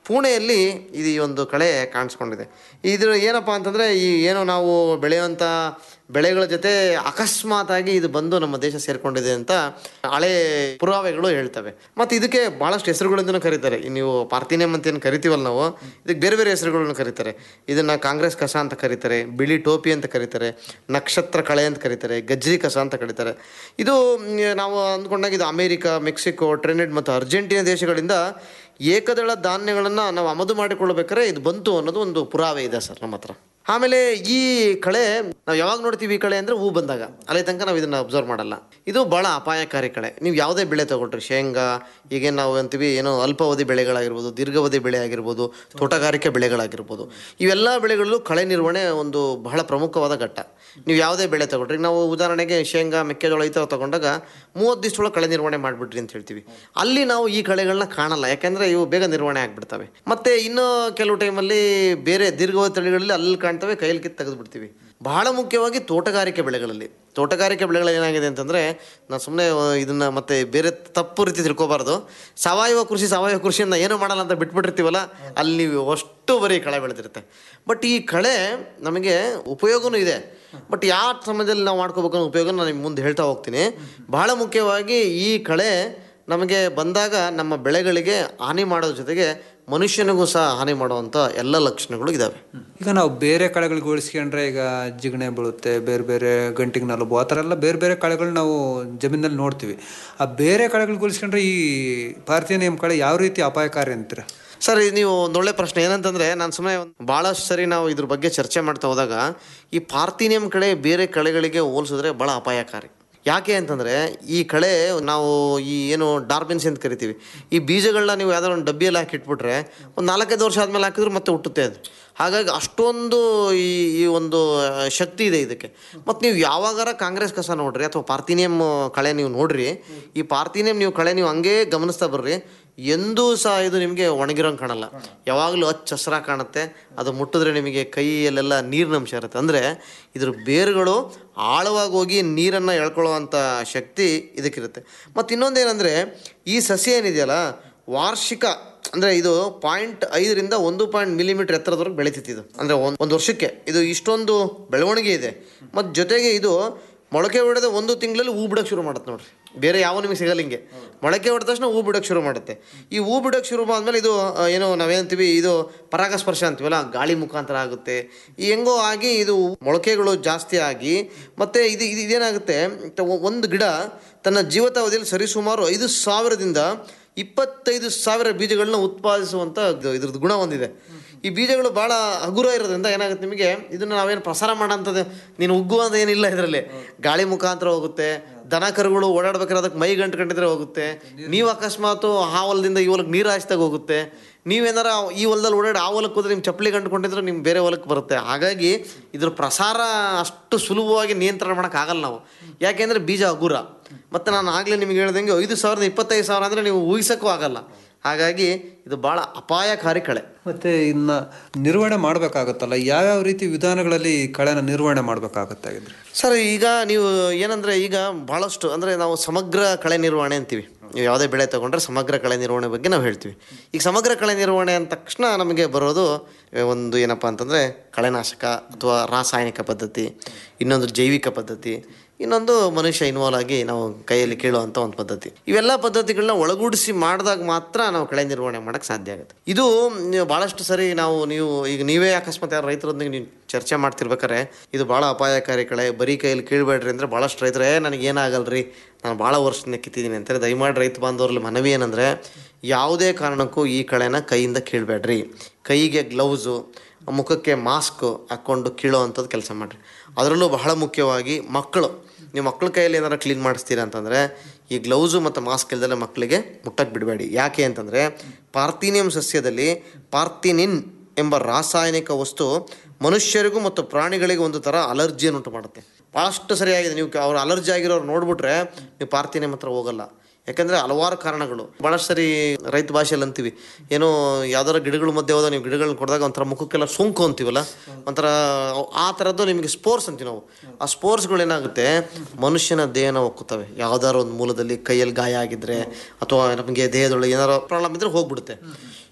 ಪುಣೆಯಲ್ಲಿ ಇದು ಈ ಒಂದು ಕಳೆ ಕಾಣಿಸ್ಕೊಂಡಿದೆ ಇದು ಏನಪ್ಪ ಅಂತಂದರೆ ಈ ಏನು ನಾವು ಬೆಳೆಯುವಂಥ ಬೆಳೆಗಳ ಜೊತೆ ಅಕಸ್ಮಾತ್ ಆಗಿ ಇದು ಬಂದು ನಮ್ಮ ದೇಶ ಸೇರ್ಕೊಂಡಿದೆ ಅಂತ ಹಳೆ ಪುರಾವೆಗಳು ಹೇಳ್ತವೆ ಮತ್ತು ಇದಕ್ಕೆ ಭಾಳಷ್ಟು ಹೆಸರುಗಳಿಂದನೂ ಕರೀತಾರೆ ಈ ನೀವು ಪಾರ್ಥಿನಿಯಂ ಅಂತ ಏನು ಕರಿತೀವಲ್ಲ ನಾವು ಇದಕ್ಕೆ ಬೇರೆ ಬೇರೆ ಹೆಸರುಗಳನ್ನು ಕರೀತಾರೆ ಇದನ್ನು ಕಾಂಗ್ರೆಸ್ ಕಸ ಅಂತ ಕರೀತಾರೆ ಬಿಳಿ ಟೋಪಿ ಅಂತ ಕರೀತಾರೆ ನಕ್ಷತ್ರ ಕಳೆ ಅಂತ ಕರೀತಾರೆ ಗಜ್ರಿ ಕಸ ಅಂತ ಕರೀತಾರೆ ಇದು ಮ್, ನಾವು ಅಂದ್ಕೊಂಡಾಗ ಇದು ಅಮೇರಿಕಾ ಮೆಕ್ಸಿಕೋ ಟ್ರೆನೆಡ್ ಮತ್ತು ಅರ್ಜೆಂಟೀನಾ ದೇಶಗಳಿಂದ ಏಕದಳ ಧಾನ್ಯಗಳನ್ನು ನಾವು ಆಮದು ಮಾಡಿಕೊಳ್ಳಬೇಕಾದ್ರೆ ಇದು ಬಂತು ಅನ್ನೋದು ಒಂದು ಪುರಾವೆ ಇದೆ ಸರ್ ನಮ್ಮ ಹತ್ರ ಆಮೇಲೆ ಈ ಕಳೆ ನಾವು ಯಾವಾಗ ನೋಡ್ತೀವಿ ಈ ಕಳೆ ಅಂದರೆ ಹೂ ಬಂದಾಗ ಅಲ್ಲಿ ತನಕ ನಾವು ಇದನ್ನು ಅಬ್ಸರ್ವ್ ಮಾಡಲ್ಲ ಇದು ಭಾಳ ಅಪಾಯಕಾರಿ ಕಳೆ ನೀವು ಯಾವುದೇ ಬೆಳೆ ತಗೊಳ್ರಿ ಶೇಂಗಾ ಈಗೇನು ನಾವು ಅಂತೀವಿ ಏನೋ ಅಲ್ಪಾವಧಿ ಬೆಳೆಗಳಾಗಿರ್ಬೋದು ದೀರ್ಘಾವಧಿ ಬೆಳೆ ಆಗಿರ್ಬೋದು ತೋಟಗಾರಿಕೆ ಬೆಳೆಗಳಾಗಿರ್ಬೋದು ಇವೆಲ್ಲ ಬೆಳೆಗಳಲ್ಲೂ ಕಳೆ ನಿರ್ವಹಣೆ ಒಂದು ಬಹಳ ಪ್ರಮುಖವಾದ ಘಟ್ಟ ನೀವು ಯಾವುದೇ ಬೆಳೆ ತಗೊಳ್ರಿ ನಾವು ಉದಾಹರಣೆಗೆ ಶೇಂಗಾ ಮೆಕ್ಕೆಜೋಳ ಈ ಥರ ತಗೊಂಡಾಗ ಮೂವತ್ತು ದಿವಸದೊಳಗೆ ಕಳೆ ನಿರ್ವಹಣೆ ಮಾಡಿಬಿಟ್ರಿ ಅಂತ ಹೇಳ್ತೀವಿ ಅಲ್ಲಿ ನಾವು ಈ ಕಳೆಗಳನ್ನ ಕಾಣಲ್ಲ ಯಾಕಂದರೆ ಇವು ಬೇಗ ನಿರ್ವಹಣೆ ಆಗಿಬಿಡ್ತವೆ ಮತ್ತು ಇನ್ನು ಕೆಲವು ಟೈಮಲ್ಲಿ ಬೇರೆ ದೀರ್ಘಾವಧಿ ತಳಿಗಳಲ್ಲಿ ಅಲ್ಲಿ ಕಾಣ್ತವೆ ಕೈಯಲ್ಲಿ ಕಿತ್ತು ತೆಗೆದು ಬಿಡ್ತೀವಿ ಬಹಳ ಮುಖ್ಯವಾಗಿ ತೋಟಗಾರಿಕೆ ಬೆಳೆಗಳಲ್ಲಿ ತೋಟಗಾರಿಕೆ ಬೆಳೆಗಳಲ್ಲಿ ಏನಾಗಿದೆ ಅಂತಂದರೆ ನಾನು ಸುಮ್ಮನೆ ಇದನ್ನು ಮತ್ತೆ ಬೇರೆ ತಪ್ಪು ರೀತಿ ತಿಳ್ಕೊಬಾರ್ದು ಸಾವಯವ ಕೃಷಿ ಸಾವಯವ ಕೃಷಿಯನ್ನು ಏನೂ ಮಾಡಲ್ಲ ಅಂತ ಬಿಟ್ಬಿಟ್ಟಿರ್ತೀವಲ್ಲ ಅಲ್ಲಿ ನೀವು ಅಷ್ಟು ಬರೀ ಕಳೆ ಬೆಳೆದಿರುತ್ತೆ ಬಟ್ ಈ ಕಳೆ ನಮಗೆ ಉಪಯೋಗನೂ ಇದೆ ಬಟ್ ಯಾವ ಸಮಯದಲ್ಲಿ ನಾವು ಮಾಡ್ಕೋಬೇಕು ಅನ್ನೋ ಉಪಯೋಗ ನಾನು ನಿಮ್ಗೆ ಮುಂದೆ ಹೇಳ್ತಾ ಹೋಗ್ತೀನಿ ಬಹಳ ಮುಖ್ಯವಾಗಿ ಈ ಕಳೆ ನಮಗೆ ಬಂದಾಗ ನಮ್ಮ ಬೆಳೆಗಳಿಗೆ ಹಾನಿ ಮಾಡೋದ್ರ ಜೊತೆಗೆ ಮನುಷ್ಯನಿಗೂ ಸಹ ಹಾನಿ ಮಾಡುವಂಥ ಎಲ್ಲ ಲಕ್ಷಣಗಳು ಇದ್ದಾವೆ ಈಗ ನಾವು ಬೇರೆ ಕಳೆಗಳಿಗೆ ಹೋಲಿಸ್ಕೊಂಡ್ರೆ ಈಗ ಜಿಗಣೆ ಬೀಳುತ್ತೆ ಬೇರೆ ಬೇರೆ ಗಂಟಿಗೆ ನಲುಬು ಆ ಥರ ಎಲ್ಲ ಬೇರೆ ಬೇರೆ ಕಳೆಗಳು ನಾವು ಜಮೀನಲ್ಲಿ ನೋಡ್ತೀವಿ ಆ ಬೇರೆ ಕಳೆಗಳಿಗೆ ಹೋಲಿಸ್ಕೊಂಡ್ರೆ ಈ ಭಾರತೀಯ ನೇಮ ಕಳೆ ಯಾವ ರೀತಿ ಅಪಾಯಕಾರಿ ಅಂತೀರ ಸರ್ ಇದು ನೀವು ಒಂದು ಒಳ್ಳೆ ಪ್ರಶ್ನೆ ಏನಂತಂದರೆ ನಾನು ಸುಮ್ಮನೆ ಭಾಳಷ್ಟು ಸರಿ ನಾವು ಇದ್ರ ಬಗ್ಗೆ ಚರ್ಚೆ ಮಾಡ್ತಾ ಹೋದಾಗ ಈ ಪಾರ್ಥಿನಿಯಂ ಕಳೆ ಬೇರೆ ಕಳೆಗಳಿಗೆ ಹೋಲಿಸಿದ್ರೆ ಭಾಳ ಅಪಾಯಕಾರಿ ಯಾಕೆ ಅಂತಂದರೆ ಈ ಕಳೆ ನಾವು ಈ ಏನು ಡಾರ್ಬಿನ್ಸ್ ಅಂತ ಕರಿತೀವಿ ಈ ಬೀಜಗಳನ್ನ ನೀವು ಯಾವ್ದಾದ್ರು ಒಂದು ಡಬ್ಬಿಯಲ್ಲಿ ಹಾಕಿ ಇಟ್ಬಿಟ್ರೆ ಒಂದು ನಾಲ್ಕೈದು ವರ್ಷ ಆದಮೇಲೆ ಹಾಕಿದ್ರೆ ಮತ್ತೆ ಹುಟ್ಟುತ್ತೆ ಅದು ಹಾಗಾಗಿ ಅಷ್ಟೊಂದು ಈ ಈ ಒಂದು ಆ, ಶಕ್ತಿ ಇದೆ ಇದಕ್ಕೆ ಮತ್ತು ನೀವು ಯಾವಾಗಾರ ಕಾಂಗ್ರೆಸ್ ಕಸ ನೋಡ್ರಿ ಅಥವಾ ಪಾರ್ಥಿನಿಯಂ ಕಳೆ ನೀವು ನೋಡ್ರಿ ಈ ಪಾರ್ಥಿನಿಯಂ ನೀವು ಕಳೆ ನೀವು ಹಂಗೇ ಗಮನಿಸ್ತಾ ಬರ್ರಿ ಎಂದೂ ಸಹ ಇದು ನಿಮಗೆ ಒಣಗಿರೋಂಗೆ ಕಾಣಲ್ಲ ಯಾವಾಗಲೂ ಹಚ್ಚ ಹಸ್ರಾಗಿ ಕಾಣುತ್ತೆ ಅದು ಮುಟ್ಟಿದ್ರೆ ನಿಮಗೆ ಕೈಯಲ್ಲೆಲ್ಲ ನೀರಿನ ಅಂಶ ಇರುತ್ತೆ ಅಂದರೆ ಇದ್ರ ಬೇರುಗಳು ಆಳವಾಗಿ ಹೋಗಿ ನೀರನ್ನು ಎಳ್ಕೊಳ್ಳುವಂಥ ಶಕ್ತಿ ಇದಕ್ಕಿರುತ್ತೆ ಮತ್ತು ಇನ್ನೊಂದೇನೆಂದರೆ ಈ ಸಸ್ಯ ಏನಿದೆಯಲ್ಲ ವಾರ್ಷಿಕ ಅಂದರೆ ಇದು ಪಾಯಿಂಟ್ ಐದರಿಂದ ಒಂದು ಪಾಯಿಂಟ್ ಮಿಲಿಮೀಟರ್ ಎತ್ತರದವರೆಗೆ ಬೆಳೀತಿತ್ತು ಇದು ಅಂದರೆ ಒಂದು ಒಂದು ವರ್ಷಕ್ಕೆ ಇದು ಇಷ್ಟೊಂದು ಬೆಳವಣಿಗೆ ಇದೆ ಮತ್ತು ಜೊತೆಗೆ ಇದು ಮೊಳಕೆ ಹೊಡೆದ ಒಂದು ತಿಂಗಳಲ್ಲಿ ಹೂ ಬಿಡೋಕ್ಕೆ ಶುರು ಮಾಡುತ್ತೆ ನೋಡ್ರಿ ಬೇರೆ ಯಾವ ನಿಮಗೆ ಸಿಗಲ್ಲ ಹಿಂಗೆ ಮೊಳಕೆ ಹೊಡೆದ ತಕ್ಷಣ ಹೂ ಬಿಡೋಕ್ಕೆ ಶುರು ಮಾಡುತ್ತೆ ಈ ಹೂ ಬಿಡೋಕ್ಕೆ ಶುರು ಆದಮೇಲೆ ಇದು ಆ, ಏನೋ ನಾವೇನಂತೀವಿ ಇದು ಪರಾಗಸ್ಪರ್ಶ ಅಂತೀವಲ್ಲ ಗಾಳಿ ಮುಖಾಂತರ ಆಗುತ್ತೆ ಈ ಹೆಂಗೋ ಆಗಿ ಇದು ಮೊಳಕೆಗಳು ಜಾಸ್ತಿ ಆಗಿ ಮತ್ತು ಇದು ಇದು ಇದೇನಾಗುತ್ತೆ ತ- ಒಂದು ಗಿಡ ತನ್ನ ಜೀವಿತಾವಧಿಯಲ್ಲಿ ಸರಿಸುಮಾರು ಐದು ಸಾವಿರದಿಂದ ಇಪ್ಪತ್ತೈದು ಸಾವಿರ ಬೀಜಗಳನ್ನ ಉತ್ಪಾದಿಸುವಂಥ ಇದು- ಇದ್ರದ್ದು ಗುಣ ಹೊಂದಿದೆ ಈ ಬೀಜಗಳು ಭಾಳ ಹಗುರ ಇರೋದ್ರಿಂದ ಏನಾಗುತ್ತೆ ನಿಮಗೆ ಇದನ್ನು ನಾವೇನು ಪ್ರಸಾರ ಮಾಡೋಂಥದ್ದು ನೀನು ಉಗ್ಗುವಂತ ಏನಿಲ್ಲ ಇದರಲ್ಲಿ ಗಾಳಿ ಮುಖಾಂತರ ಹೋಗುತ್ತೆ ದನ ಕರುಗಳು ಓಡಾಡ್ಬೇಕಾದ್ರೆ ಅದಕ್ಕೆ ಮೈ ಗಂಟು ಗಂಟಿದ್ರೆ ಹೋಗುತ್ತೆ ನೀವು ಅಕಸ್ಮಾತು ಆ ಹೊಲದಿಂದ ಈ ಹೊಲಕ್ಕೆ ನೀರು ಹಾಯಿಸಿದಾಗ ಹೋಗುತ್ತೆ ನೀವೇನಾರ ಈ ಹೊಲದಲ್ಲಿ ಓಡಾಡಿ ಆ ಹೊಲಕ್ಕೆ ಹೋದ್ರೆ ನಿಮ್ಮ ಚಪ್ಪಲಿ ಗಂಟ್ಕೊಂಡಿದ್ರೆ ನಿಮ್ಮ ಬೇರೆ ಹೊಲಕ್ಕೆ ಬರುತ್ತೆ ಹಾಗಾಗಿ ಇದ್ರ ಪ್ರಸಾರ ಅಷ್ಟು ಸುಲಭವಾಗಿ ನಿಯಂತ್ರಣ ಮಾಡೋಕ್ಕಾಗಲ್ಲ ನಾವು ಯಾಕೆಂದರೆ ಬೀಜ ಹಗುರ ಮತ್ತು ನಾನು ಆಗಲೇ ನಿಮಗೆ ಹೇಳ್ದಂಗೆ ಐದು ಸಾವಿರದ ಇಪ್ಪತ್ತೈದು ಸಾವಿರ ಅಂದರೆ ನೀವು ಊಹಿಸೋಕ್ಕೂ ಆಗಲ್ಲ ಹಾಗಾಗಿ ಇದು ಭಾಳ ಅಪಾಯಕಾರಿ ಕಳೆ ಮತ್ತೆ ಇನ್ನ ನಿರ್ವಹಣೆ ಮಾಡಬೇಕಾಗತ್ತಲ್ಲ ಯಾವ್ಯಾವ ರೀತಿ ವಿಧಾನಗಳಲ್ಲಿ ಈ ಕಳೆನ ನಿರ್ವಹಣೆ ಮಾಡಬೇಕಾಗತ್ತೆ ಹಾಗಿದ್ರೆ ಸರ್ ಈಗ ನೀವು ಏನಂದರೆ ಈಗ ಭಾಳಷ್ಟು ಅಂದರೆ ನಾವು ಸಮಗ್ರ ಕಳೆ ನಿರ್ವಹಣೆ ಅಂತೀವಿ ನೀವು ಯಾವುದೇ ಬೆಳೆ ತೊಗೊಂಡ್ರೆ ಸಮಗ್ರ ಕಳೆ ನಿರ್ವಹಣೆ ಬಗ್ಗೆ ನಾವು ಹೇಳ್ತೀವಿ ಈಗ ಸಮಗ್ರ ಕಳೆ ನಿರ್ವಹಣೆ ಅಂದ ತಕ್ಷಣ ನಮಗೆ ಬರೋದು ಏ, ಒಂದು ಏನಪ್ಪ ಅಂತಂದರೆ ಕಳೆನಾಶಕ ಅಥವಾ ರಾಸಾಯನಿಕ ಪದ್ಧತಿ ಇನ್ನೊಂದು ಜೈವಿಕ ಪದ್ಧತಿ ಇನ್ನೊಂದು ಮನುಷ್ಯ ಇನ್ವಾಲ್ವ್ ಆಗಿ ನಾವು ಕೈಯಲ್ಲಿ ಕೇಳುವಂಥ ಒಂದು ಪದ್ಧತಿ ಇವೆಲ್ಲ ಪದ್ಧತಿಗಳನ್ನ ಒಳಗೂಡಿಸಿ ಮಾಡಿದಾಗ ಮಾತ್ರ ನಾವು ಕಳೆ ನಿರ್ವಹಣೆ ಮಾಡೋಕ್ಕೆ ಸಾಧ್ಯ ಆಗುತ್ತೆ ಇದು ನೀವು ಭಾಳಷ್ಟು ಸರಿ ನಾವು ನೀವು ಈಗ ನೀವೇ ಅಕಸ್ಮಾತ್ ಯಾರು ರೈತರೊಂದಿಗೆ ನೀವು ಚರ್ಚೆ ಮಾಡ್ತಿರ್ಬೇಕಾರೆ ಇದು ಭಾಳ ಅಪಾಯಕಾರಿ ಕಳೆ ಬರೀ ಕೈಯಲ್ಲಿ ಕೀಳ್ಬೇಡ್ರಿ ಅಂದರೆ ಭಾಳಷ್ಟು ರೈತರು ಏ ನನಗೆ ಏನಾಗಲ್ರಿ ನಾನು ಭಾಳ ವರ್ಷದಿಂದ ಕಿತ್ತಿದ್ದೀನಿ ಅಂತಾರೆ ದಯಮಾಡಿ ರೈತ ಬಾಂಧವರಲ್ಲಿ ಮನವಿ ಏನಂದರೆ ಯಾವುದೇ ಕಾರಣಕ್ಕೂ ಈ ಕಳೆನ ಕೈಯಿಂದ ಕೀಳ್ಬೇಡ್ರಿ ಕೈಗೆ ಗ್ಲೌಸು ಮುಖಕ್ಕೆ ಮಾಸ್ಕ್ ಹಾಕ್ಕೊಂಡು ಕೀಳೋ ಅಂಥದ್ದು ಕೆಲಸ ಮಾಡಿರಿ ಅದರಲ್ಲೂ ಬಹಳ ಮುಖ್ಯವಾಗಿ ಮಕ್ಕಳು ನೀವು ಮಕ್ಕಳ ಕೈಯಲ್ಲಿ ಏನಾರು ಕ್ಲೀನ್ ಮಾಡಿಸ್ತೀರಾ ಅಂತಂದರೆ ಈ ಗ್ಲೌಸು ಮತ್ತು ಮಾಸ್ಕ್ ಇಲ್ದಲೆ ಮಕ್ಕಳಿಗೆ ಮುಟ್ಟಕ್ಕೆ ಬಿಡಬೇಡಿ ಯಾಕೆ ಅಂತಂದರೆ ಪಾರ್ಥಿನಿಯಂ ಸಸ್ಯದಲ್ಲಿ ಪಾರ್ಥಿನಿನ್ ಎಂಬ ರಾಸಾಯನಿಕ ವಸ್ತು ಮನುಷ್ಯರಿಗೂ ಮತ್ತು ಪ್ರಾಣಿಗಳಿಗೂ ಒಂದು ಥರ ಅಲರ್ಜಿಯನ್ನು ಉಂಟು ಮಾಡುತ್ತೆ ಭಾಳಷ್ಟು ಸರಿಯಾಗಿದೆ ನೀವು ಅವ್ರು ಅಲರ್ಜಿ ಆಗಿರೋರು ನೋಡ್ಬಿಟ್ರೆ ನೀವು ಪಾರ್ಥಿನಿಯಂ ಹತ್ರ ಹೋಗಲ್ಲ ಯಾಕಂದರೆ ಹಲವಾರು ಕಾರಣಗಳು ಭಾಳಷ್ಟು ಸರಿ ರೈತ ಭಾಷೆಯಲ್ಲಿ ಅಂತೀವಿ ಏನೋ ಯಾವ್ದಾರ ಗಿಡಗಳ ಮಧ್ಯೆ ಹೋದ ನೀವು ಗಿಡಗಳನ್ನ ಕೊಡಿದಾಗ ಒಂಥರ ಮುಖಕ್ಕೆಲ್ಲ ಸೋಂಕು ಅಂತೀವಲ್ಲ ಒಂಥರ ಆ ಥರದ್ದು ನಿಮಗೆ ಸ್ಪೋರ್ಟ್ಸ್ ಅಂತೀವಿ ನಾವು ಆ ಸ್ಪೋರ್ಟ್ಸ್ಗಳು ಏನಾಗುತ್ತೆ ಮನುಷ್ಯನ ದೇಹನ ಒಕ್ಕುತ್ತವೆ ಯಾವ್ದಾರ ಒಂದು ಮೂಲದಲ್ಲಿ ಕೈಯಲ್ಲಿ ಗಾಯ ಆಗಿದ್ರೆ ಅಥವಾ ನಮಗೆ ದೇಹದೊಳಗೆ ಏನಾರ ಪ್ರಾಬ್ಲಮ್ ಇದ್ರೆ ಹೋಗ್ಬಿಡುತ್ತೆ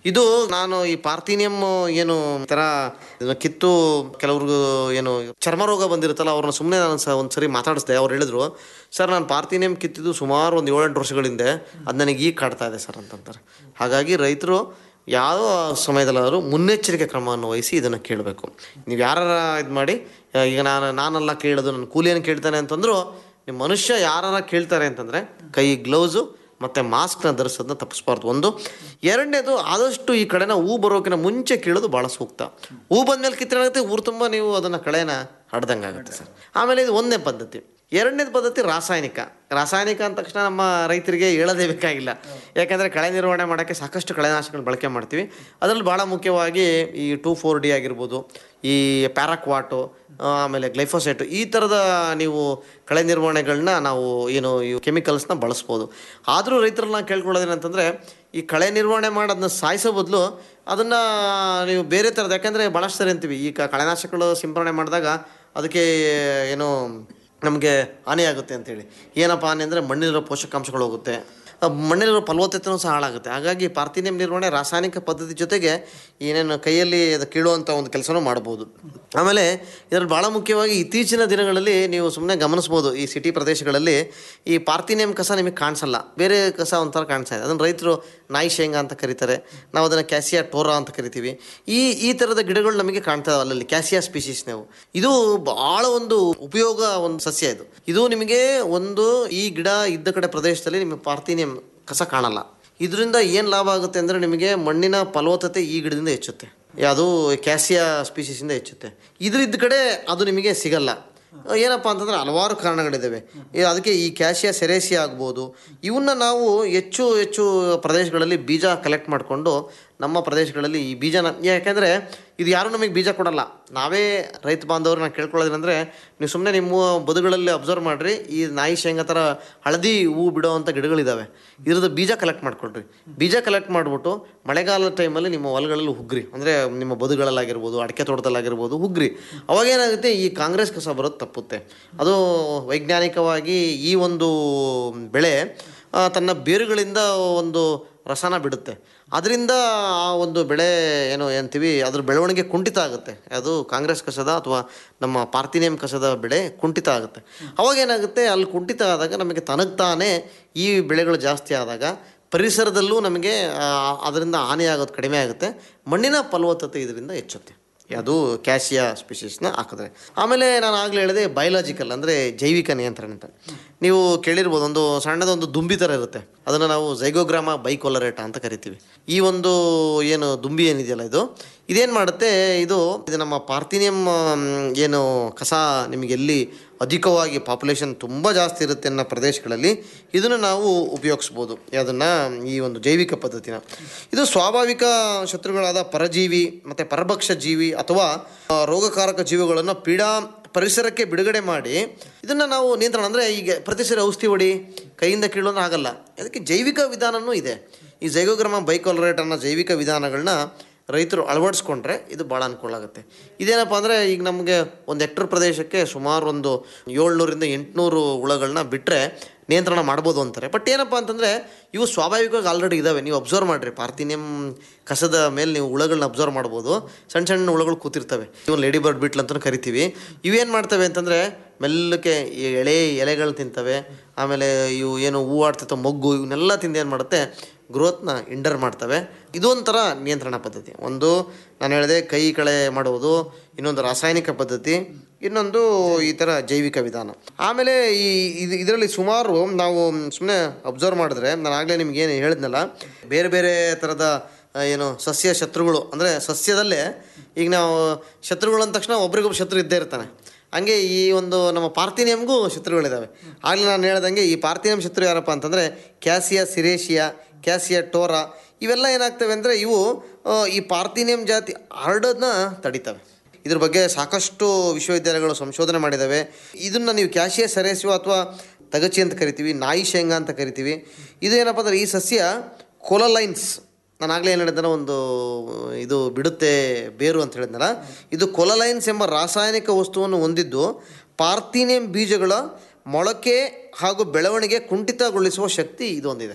ಇದು ನಾನು ಈ ಪಾರ್ಥಿನಿಯಂ ಏನು ಈ ಥರ ಇದನ್ನ ಕಿತ್ತು ಕೆಲವ್ರಿಗೂ ಏನು ಚರ್ಮ ರೋಗ ಬಂದಿರುತ್ತಲ್ಲ ಅವ್ರನ್ನ ಸುಮ್ಮನೆ ನಾನು ಸಹ ಒಂದು ಸರಿ ಮಾತಾಡಿಸ್ದೆ ಅವ್ರು ಹೇಳಿದ್ರು ಸರ್ ನಾನು ಪಾರ್ಥಿನಿಯಂ ಕಿತ್ತಿದ್ದು ಸುಮಾರು ಒಂದು ಏಳೆಂಟು ವರ್ಷಗಳ ಹಿಂದೆ ಅದು ನನಗೆ ಈಗ ಕಾಡ್ತಾ ಇದೆ ಸರ್ ಅಂತಂತಾರೆ ಹಾಗಾಗಿ ರೈತರು ಯಾವ ಸಮಯದಲ್ಲಾದರೂ ಮುನ್ನೆಚ್ಚರಿಕೆ ಕ್ರಮವನ್ನು ವಹಿಸಿ ಇದನ್ನು ಕೇಳಬೇಕು ನೀವು ಯಾರ ಇದು ಮಾಡಿ ಈಗ ನಾನು ನಾನೆಲ್ಲ ಕೇಳೋದು ನನ್ನ ಕೂಲಿಯನ್ನು ಕೇಳ್ತಾನೆ ಅಂತಂದ್ರು ನಿಮ್ಮ ಮನುಷ್ಯ ಯಾರ ಕೇಳ್ತಾರೆ ಅಂತಂದರೆ ಕೈ ಗ್ಲೌಸು ಮತ್ತು ಮಾಸ್ಕ್ನ ಧರಿಸೋದನ್ನ ತಪ್ಪಿಸ್ಬಾರ್ದು ಒಂದು ಎರಡನೇದು ಆದಷ್ಟು ಈ ಕಡೆನ ಹೂ ಬರೋಕಿನ ಮುಂಚೆ ಕೇಳೋದು ಭಾಳ ಸೂಕ್ತ ಹೂ ಬಂದಮೇಲೆ ಕಿತ್ತೇನಾಗುತ್ತೆ ಊರು ತುಂಬ ನೀವು ಅದನ್ನು ಕಳೆನ ಹಡ್ದಂಗೆ ಆಗುತ್ತೆ ಸರ್ ಆಮೇಲೆ ಇದು ಒಂದನೇ ಪದ್ಧತಿ ಎರಡನೇದು ಪದ್ಧತಿ ರಾಸಾಯನಿಕ ರಾಸಾಯನಿಕ ಅಂದ ತಕ್ಷಣ ನಮ್ಮ ರೈತರಿಗೆ ಹೇಳೋದೇ ಬೇಕಾಗಿಲ್ಲ ಯಾಕಂದರೆ ಕಳೆ ನಿರ್ವಹಣೆ ಮಾಡೋಕ್ಕೆ ಸಾಕಷ್ಟು ಕಳೆನಾಶಕಗಳನ್ನ ಬಳಕೆ ಮಾಡ್ತೀವಿ ಅದರಲ್ಲಿ ಭಾಳ ಮುಖ್ಯವಾಗಿ ಈ ಟೂ ಫೋರ್ ಡಿ ಆಗಿರ್ಬೋದು ಈ ಪ್ಯಾರಾಕ್ವಾಟು ಆಮೇಲೆ ಗ್ಲೈಫೋಸೇಟು ಈ ಥರದ ನೀವು ಕಳೆ ನಿರ್ವಹಣೆಗಳನ್ನ ನಾವು ಏನು ಈ ಕೆಮಿಕಲ್ಸ್ನ ಬಳಸ್ಬೋದು ಆದರೂ ರೈತರನ್ನ ಕೇಳ್ಕೊಳ್ಳೋದೇನಂತಂದರೆ ಈ ಕಳೆ ನಿರ್ವಹಣೆ ಮಾಡೋದನ್ನ ಸಾಯಿಸೋ ಬದಲು ಅದನ್ನು ನೀವು ಬೇರೆ ಥರದ್ದು ಯಾಕೆಂದರೆ ಭಾಳಷ್ಟು ಸರಿ ಅಂತೀವಿ ಈ ಕ- ಕಳೆನಾಶಕಗಳು ಸಿಂಪರಣೆ ಮಾಡಿದಾಗ ಅದಕ್ಕೆ ಏನು ನಮಗೆ ಹಾನಿಯಾಗುತ್ತೆ ಅಂತೇಳಿ ಏನಪ್ಪ ಹಾನಿ ಅಂದರೆ ಮಣ್ಣಿಲಿರೋ ಪೋಷಕಾಂಶಗಳು ಹೋಗುತ್ತೆ ಆ ಮಣ್ಣಿಲಿರೋ ಫಲವತ್ತತೆನೂ ಸಹ ಹಾಳಾಗುತ್ತೆ ಹಾಗಾಗಿ ಪಾರ್ಥಿನಿಯಂ ನಿರ್ವಹಣೆ ರಾಸಾಯನಿಕ ಪದ್ಧತಿ ಜೊತೆಗೆ ಏನೇನು ಕೈಯಲ್ಲಿ ಅದು ಕೀಳುವಂಥ ಒಂದು ಕೆಲಸನೂ ಮಾಡ್ಬೋದು ಆಮೇಲೆ ಇದರಲ್ಲಿ ಭಾಳ ಮುಖ್ಯವಾಗಿ ಇತ್ತೀಚಿನ ದಿನಗಳಲ್ಲಿ ನೀವು ಸುಮ್ಮನೆ ಗಮನಿಸ್ಬೋದು ಈ ಸಿಟಿ ಪ್ರದೇಶಗಳಲ್ಲಿ ಈ ಪಾರ್ಥಿನಿಯಂ ಕಸ ನಿಮಗೆ ಕಾಣಿಸಲ್ಲ ಬೇರೆ ಕಸ ಒಂಥರ ಕಾಣಿಸ್ತಾ ಇದೆ ಅದನ್ನು ರೈತರು ನಾಯಿ ಶೇಂಗಾ ಅಂತ ಕರೀತಾರೆ ನಾವು ಅದನ್ನು ಕ್ಯಾಸಿಯಾ ಟೋರಾ ಅಂತ ಕರಿತೀವಿ ಈ ಈ ಥರದ ಗಿಡಗಳು ನಮಗೆ ಕಾಣ್ತಾ ಇದಾವೆ ಅಲ್ಲಲ್ಲಿ ಕ್ಯಾಸಿಯಾ ಸ್ಪೀಶೀಸ್ ನಾವು ಇದು ಭಾಳ ಒಂದು ಉಪಯೋಗ ಒಂದು ಸಸ್ಯ ಇದು ಇದು ನಿಮಗೆ ಒಂದು ಈ ಗಿಡ ಇದ್ದ ಕಡೆ ಪ್ರದೇಶದಲ್ಲಿ ನಿಮಗೆ ಪಾರ್ಥಿನಿಯಂ ಕಸ ಕಾಣಲ್ಲ ಇದರಿಂದ ಏನು ಲಾಭ ಆಗುತ್ತೆ ಅಂದರೆ ನಿಮಗೆ ಮಣ್ಣಿನ ಫಲವತ್ತತೆ ಈ ಗಿಡದಿಂದ ಹೆಚ್ಚುತ್ತೆ ಅದು ಕ್ಯಾಸಿಯಾ ಸ್ಪೀಶೀಸಿಂದ ಹೆಚ್ಚುತ್ತೆ ಇದ್ರಿದ್ದ ಕಡೆ ಅದು ನಿಮಗೆ ಸಿಗಲ್ಲ ಏನಪ್ಪ ಅಂತಂದ್ರೆ ಹಲವಾರು ಕಾರಣಗಳಿದ್ದಾವೆ ಈ ಅದಕ್ಕೆ ಈ ಕ್ಯಾಶಿಯಾ ಸೆರೇಸಿಯಾ ಆಗ್ಬೋದು ಇವನ್ನ ನಾವು ಹೆಚ್ಚು ಹೆಚ್ಚು ಪ್ರದೇಶಗಳಲ್ಲಿ ಬೀಜ ಕಲೆಕ್ಟ್ ಮಾಡಿಕೊಂಡು ನಮ್ಮ ಪ್ರದೇಶಗಳಲ್ಲಿ ಈ ಬೀಜನ ಯಾಕೆಂದರೆ ಇದು ಯಾರೂ ನಮಗೆ ಬೀಜ ಕೊಡಲ್ಲ ನಾವೇ ರೈತ ಬಾಂಧವ್ರನ್ನ ಕೇಳ್ಕೊಳ್ಳೋದೇನೆಂದರೆ ನೀವು ಸುಮ್ಮನೆ ನಿಮ್ಮ ಬದುಗಳಲ್ಲಿ ಅಬ್ಸರ್ವ್ ಮಾಡಿರಿ ಈ ನಾಯಿ ಶೇಂಗಾ ಥರ ಹಳದಿ ಹೂ ಬಿಡೋವಂಥ ಗಿಡಗಳಿದ್ದಾವೆ ಇದ್ರದ್ದು ಬೀಜ ಕಲೆಕ್ಟ್ ಮಾಡ್ಕೊಳ್ರಿ ಬೀಜ ಕಲೆಕ್ಟ್ ಮಾಡಿಬಿಟ್ಟು ಮಳೆಗಾಲದ ಟೈಮಲ್ಲಿ ನಿಮ್ಮ ಹೊಲಗಳಲ್ಲಿ ಹುಗ್ರಿ ಅಂದರೆ ನಿಮ್ಮ ಬದುಗಳಲ್ಲಾಗಿರ್ಬೋದು ಅಡಿಕೆ ತೋಟದಲ್ಲಾಗಿರ್ಬೋದು ಹುಗ್ರಿ ಅವಾಗ ಏನಾಗುತ್ತೆ ಈ ಕಾಂಗ್ರೆಸ್ ಕಸ ಬರೋದು ತಪ್ಪುತ್ತೆ ಅದು ವೈಜ್ಞಾನಿಕವಾಗಿ ಈ ಒಂದು ಬೆಳೆ ಆ, ತನ್ನ ಬೇರುಗಳಿಂದ ಒಂದು ರಸನ ಬಿಡುತ್ತೆ ಅದರಿಂದ ಆ ಒಂದು ಬೆಳೆ ಏನು ಅಂತೀವಿ ಅದ್ರ ಬೆಳವಣಿಗೆ ಕುಂಠಿತ ಆಗುತ್ತೆ ಅದು ಕಾಂಗ್ರೆಸ್ ಕಸದ ಅಥವಾ ನಮ್ಮ ಪಾರ್ಥಿನಿಯಂ ಕಸದ ಬೆಳೆ ಕುಂಠಿತ ಆಗುತ್ತೆ ಅವಾಗ ಏನಾಗುತ್ತೆ ಅಲ್ಲಿ ಕುಂಠಿತ ಆದಾಗ ನಮಗೆ ತನಗ್ತಾನೆ ಈ ಬೆಳೆಗಳು ಜಾಸ್ತಿ ಆದಾಗ ಪರಿಸರದಲ್ಲೂ ನಮಗೆ ಆ, ಅದರಿಂದ ಹಾನಿಯಾಗೋದು ಕಡಿಮೆ ಆಗುತ್ತೆ ಮಣ್ಣಿನ ಫಲವತ್ತತೆ ಇದರಿಂದ ಹೆಚ್ಚುತ್ತೆ ಅದು ಕ್ಯಾಶಿಯಾ ಸ್ಪೀಶೀಸ್ನ ಹಾಕಿದ್ರೆ ಆಮೇಲೆ ನಾನು ಆಗಲೇ ಹೇಳಿದೆ ಬಯೋಲಾಜಿಕಲ್ ಅಂದರೆ ಜೈವಿಕ ನಿಯಂತ್ರಣ ಅಂತ ನೀವು ಕೇಳಿರ್ಬೋದು ಒಂದು ಸಣ್ಣದೊಂದು ದುಂಬಿ ಥರ ಇರುತ್ತೆ ಅದನ್ನು ನಾವು ಝೈಗೋಗ್ರಾಮ ಬೈಕೊಲರೇಟ ಅಂತ ಕರಿತೀವಿ ಈ ಒಂದು ಏನು ದುಂಬಿ ಏನಿದೆಯಲ್ಲ ಇದು ಇದೇನು ಮಾಡುತ್ತೆ ಇದು ಇದು ನಮ್ಮ ಪಾರ್ಥಿನಿಯಂ ಮ್, ಏನು ಕಸ ನಿಮಗೆ ಎಲ್ಲಿ ಅಧಿಕವಾಗಿ ಪಾಪ್ಯುಲೇಷನ್ ತುಂಬ ಜಾಸ್ತಿ ಇರುತ್ತೆ ಅನ್ನೋ ಪ್ರದೇಶಗಳಲ್ಲಿ ಇದನ್ನು ನಾವು ಉಪಯೋಗಿಸ್ಬೋದು ಅದನ್ನು ಈ ಒಂದು ಜೈವಿಕ ಪದ್ಧತಿನ ಇದು ಸ್ವಾಭಾವಿಕ ಶತ್ರುಗಳಾದ ಪರಜೀವಿ ಮತ್ತು ಪರಭಕ್ಷ ಜೀವಿ ಅಥವಾ ಆ, ರೋಗಕಾರಕ ಜೀವಿಗಳನ್ನು ಪೀಡಾ ಪರಿಸರಕ್ಕೆ ಬಿಡುಗಡೆ ಮಾಡಿ ಇದನ್ನು ನಾವು ನಿಯಂತ್ರಣ ಅಂದರೆ ಈಗ ಪ್ರತಿ ಸರಿ ಔಷಧಿ ಹೊಡಿ ಕೈಯಿಂದ ಕೀಳೋದು ಆಗಲ್ಲ ಅದಕ್ಕೆ ಜೈವಿಕ ವಿಧಾನವೂ ಇದೆ ಈ ಜೈಗೋಗ್ರಾಮ ಬೈಕೋಲರೇಟ್ ಅನ್ನೋ ಜೈವಿಕ ವಿಧಾನಗಳನ್ನ ರೈತರು ಅಳವಡಿಸ್ಕೊಂಡ್ರೆ ಇದು ಭಾಳ ಅನುಕೂಲ ಆಗುತ್ತೆ ಇದೇನಪ್ಪ ಅಂದರೆ ಈಗ ನಮಗೆ ಒಂದು ಹೆಕ್ಟರ್ ಪ್ರದೇಶಕ್ಕೆ ಸುಮಾರು ಒಂದು ಏಳ್ನೂರಿಂದ ಎಂಟುನೂರು ಹುಳಗಳನ್ನ ಬಿಟ್ಟರೆ ನಿಯಂತ್ರಣ ಮಾಡ್ಬೋದು ಅಂತಾರೆ ಬಟ್ ಏನಪ್ಪ ಅಂತಂದರೆ ಇವು ಸ್ವಾಭಾವಿಕವಾಗಿ ಆಲ್ರೆಡಿ ಇದ್ದಾವೆ ನೀವು ಅಬ್ಸರ್ವ್ ಮಾಡಿರಿ ಪಾರ್ಥಿನಿಯಂ ಕಸದ ಮೇಲೆ ನೀವು ಹುಳಗಳನ್ನ ಅಬ್ಸರ್ವ್ ಮಾಡ್ಬೋದು ಸಣ್ಣ ಸಣ್ಣ ಹುಳಗಳು ಕೂತಿರ್ತವೆ ಇವು ಲೇಡಿ ಬರ್ಡ್ ಬಿಟ್ಲ್ ಅಂತಲೂ ಕರಿತೀವಿ ಇವೇನು ಮಾಡ್ತವೆ ಅಂತಂದರೆ ಮೆಲ್ಲಕ್ಕೆ ಈ ಎಳೆ ಎಲೆಗಳು ತಿಂತವೆ ಆಮೇಲೆ ಇವು ಏನು ಹೂ ಆಡ್ತಿರ್ತವೆ ಮೊಗ್ಗು ಇವನ್ನೆಲ್ಲ ತಿಂದು ಏನು ಮಾಡುತ್ತೆ ಗ್ರೋತ್ನ ಇಂಡರ್ ಮಾಡ್ತವೆ ಇದೊಂಥರ ನಿಯಂತ್ರಣ ಪದ್ಧತಿ ಒಂದು ನಾನು ಹೇಳಿದೆ ಕೈ ಕಳೆ ಮಾಡುವುದು ಇನ್ನೊಂದು ರಾಸಾಯನಿಕ ಪದ್ಧತಿ ಇನ್ನೊಂದು ಈ ಥರ ಜೈವಿಕ ವಿಧಾನ ಆಮೇಲೆ ಈ ಇದು ಇದರಲ್ಲಿ ಸುಮಾರು ನಾವು ಸುಮ್ಮನೆ ಅಬ್ಸರ್ವ್ ಮಾಡಿದ್ರೆ ನಾನು ಆಗಲೇ ನಿಮ್ಗೆ ಏನು ಹೇಳಿದ್ನಲ್ಲ ಬೇರೆ ಬೇರೆ ಥರದ ಆ, ಏನು ಸಸ್ಯ ಶತ್ರುಗಳು ಅಂದರೆ ಸಸ್ಯದಲ್ಲೇ ಈಗ ನಾವು ಶತ್ರುಗಳು ಅಂದ ತಕ್ಷಣ ಒಬ್ರಿಗೊಬ್ಬ ಶತ್ರು ಇದ್ದೇ ಇರ್ತಾನೆ ಹಂಗೆ ಈ ಒಂದು ನಮ್ಮ ಪಾರ್ಥಿನಿಯಂಗೂ ಶತ್ರುಗಳಿದ್ದಾವೆ ಆಗಲೇ ನಾನು ಹೇಳ್ದಂಗೆ ಈ ಪಾರ್ಥಿನಿಯಂ ಶತ್ರು ಯಾರಪ್ಪ ಅಂತಂದರೆ ಕ್ಯಾಸಿಯಾ ಸಿರೇಶಿಯಾ ಕ್ಯಾಸಿಯಾ ಟೋರಾ ಇವೆಲ್ಲ ಏನಾಗ್ತವೆ ಅಂದರೆ ಇವು ಆ, ಈ ಪಾರ್ಥಿನಿಯಂ ಜಾತಿ ಹರಡೋದನ್ನ ತಡಿತವೆ ಇದ್ರ ಬಗ್ಗೆ ಸಾಕಷ್ಟು ವಿಶ್ವವಿದ್ಯಾಲಯಗಳು ಸಂಶೋಧನೆ ಮಾಡಿದ್ದಾವೆ ಇದನ್ನು ನೀವು ಕ್ಯಾಶಿಯಾ ಸೆರೇಸಿಯೋ ಅಥವಾ ತಗಚಿ ಅಂತ ಕರಿತೀವಿ ನಾಯಿ ಶೇಂಗಾ ಅಂತ ಕರಿತೀವಿ ಇದು ಏನಪ್ಪ ಅಂದರೆ ಈ ಸಸ್ಯ ಕೊಲಲೈನ್ಸ್ ನಾನು ಆಗಲೇ ಏನು ಹೇಳಿದ್ನಲ್ಲ ಒಂದು ಇದು ಬಿಡುತ್ತೆ ಬೇರು ಅಂತ ಹೇಳಿದ್ನಲ್ಲ ಇದು ಕೊಲಲೈನ್ಸ್ ಎಂಬ ರಾಸಾಯನಿಕ ವಸ್ತುವನ್ನು ಹೊಂದಿದ್ದು ಪಾರ್ಥಿನಿಯಂ ಬೀಜಗಳ ಮೊಳಕೆ ಹಾಗೂ ಬೆಳವಣಿಗೆ ಕುಂಠಿತಗೊಳಿಸುವ ಶಕ್ತಿ ಇದು ಹೊಂದಿದೆ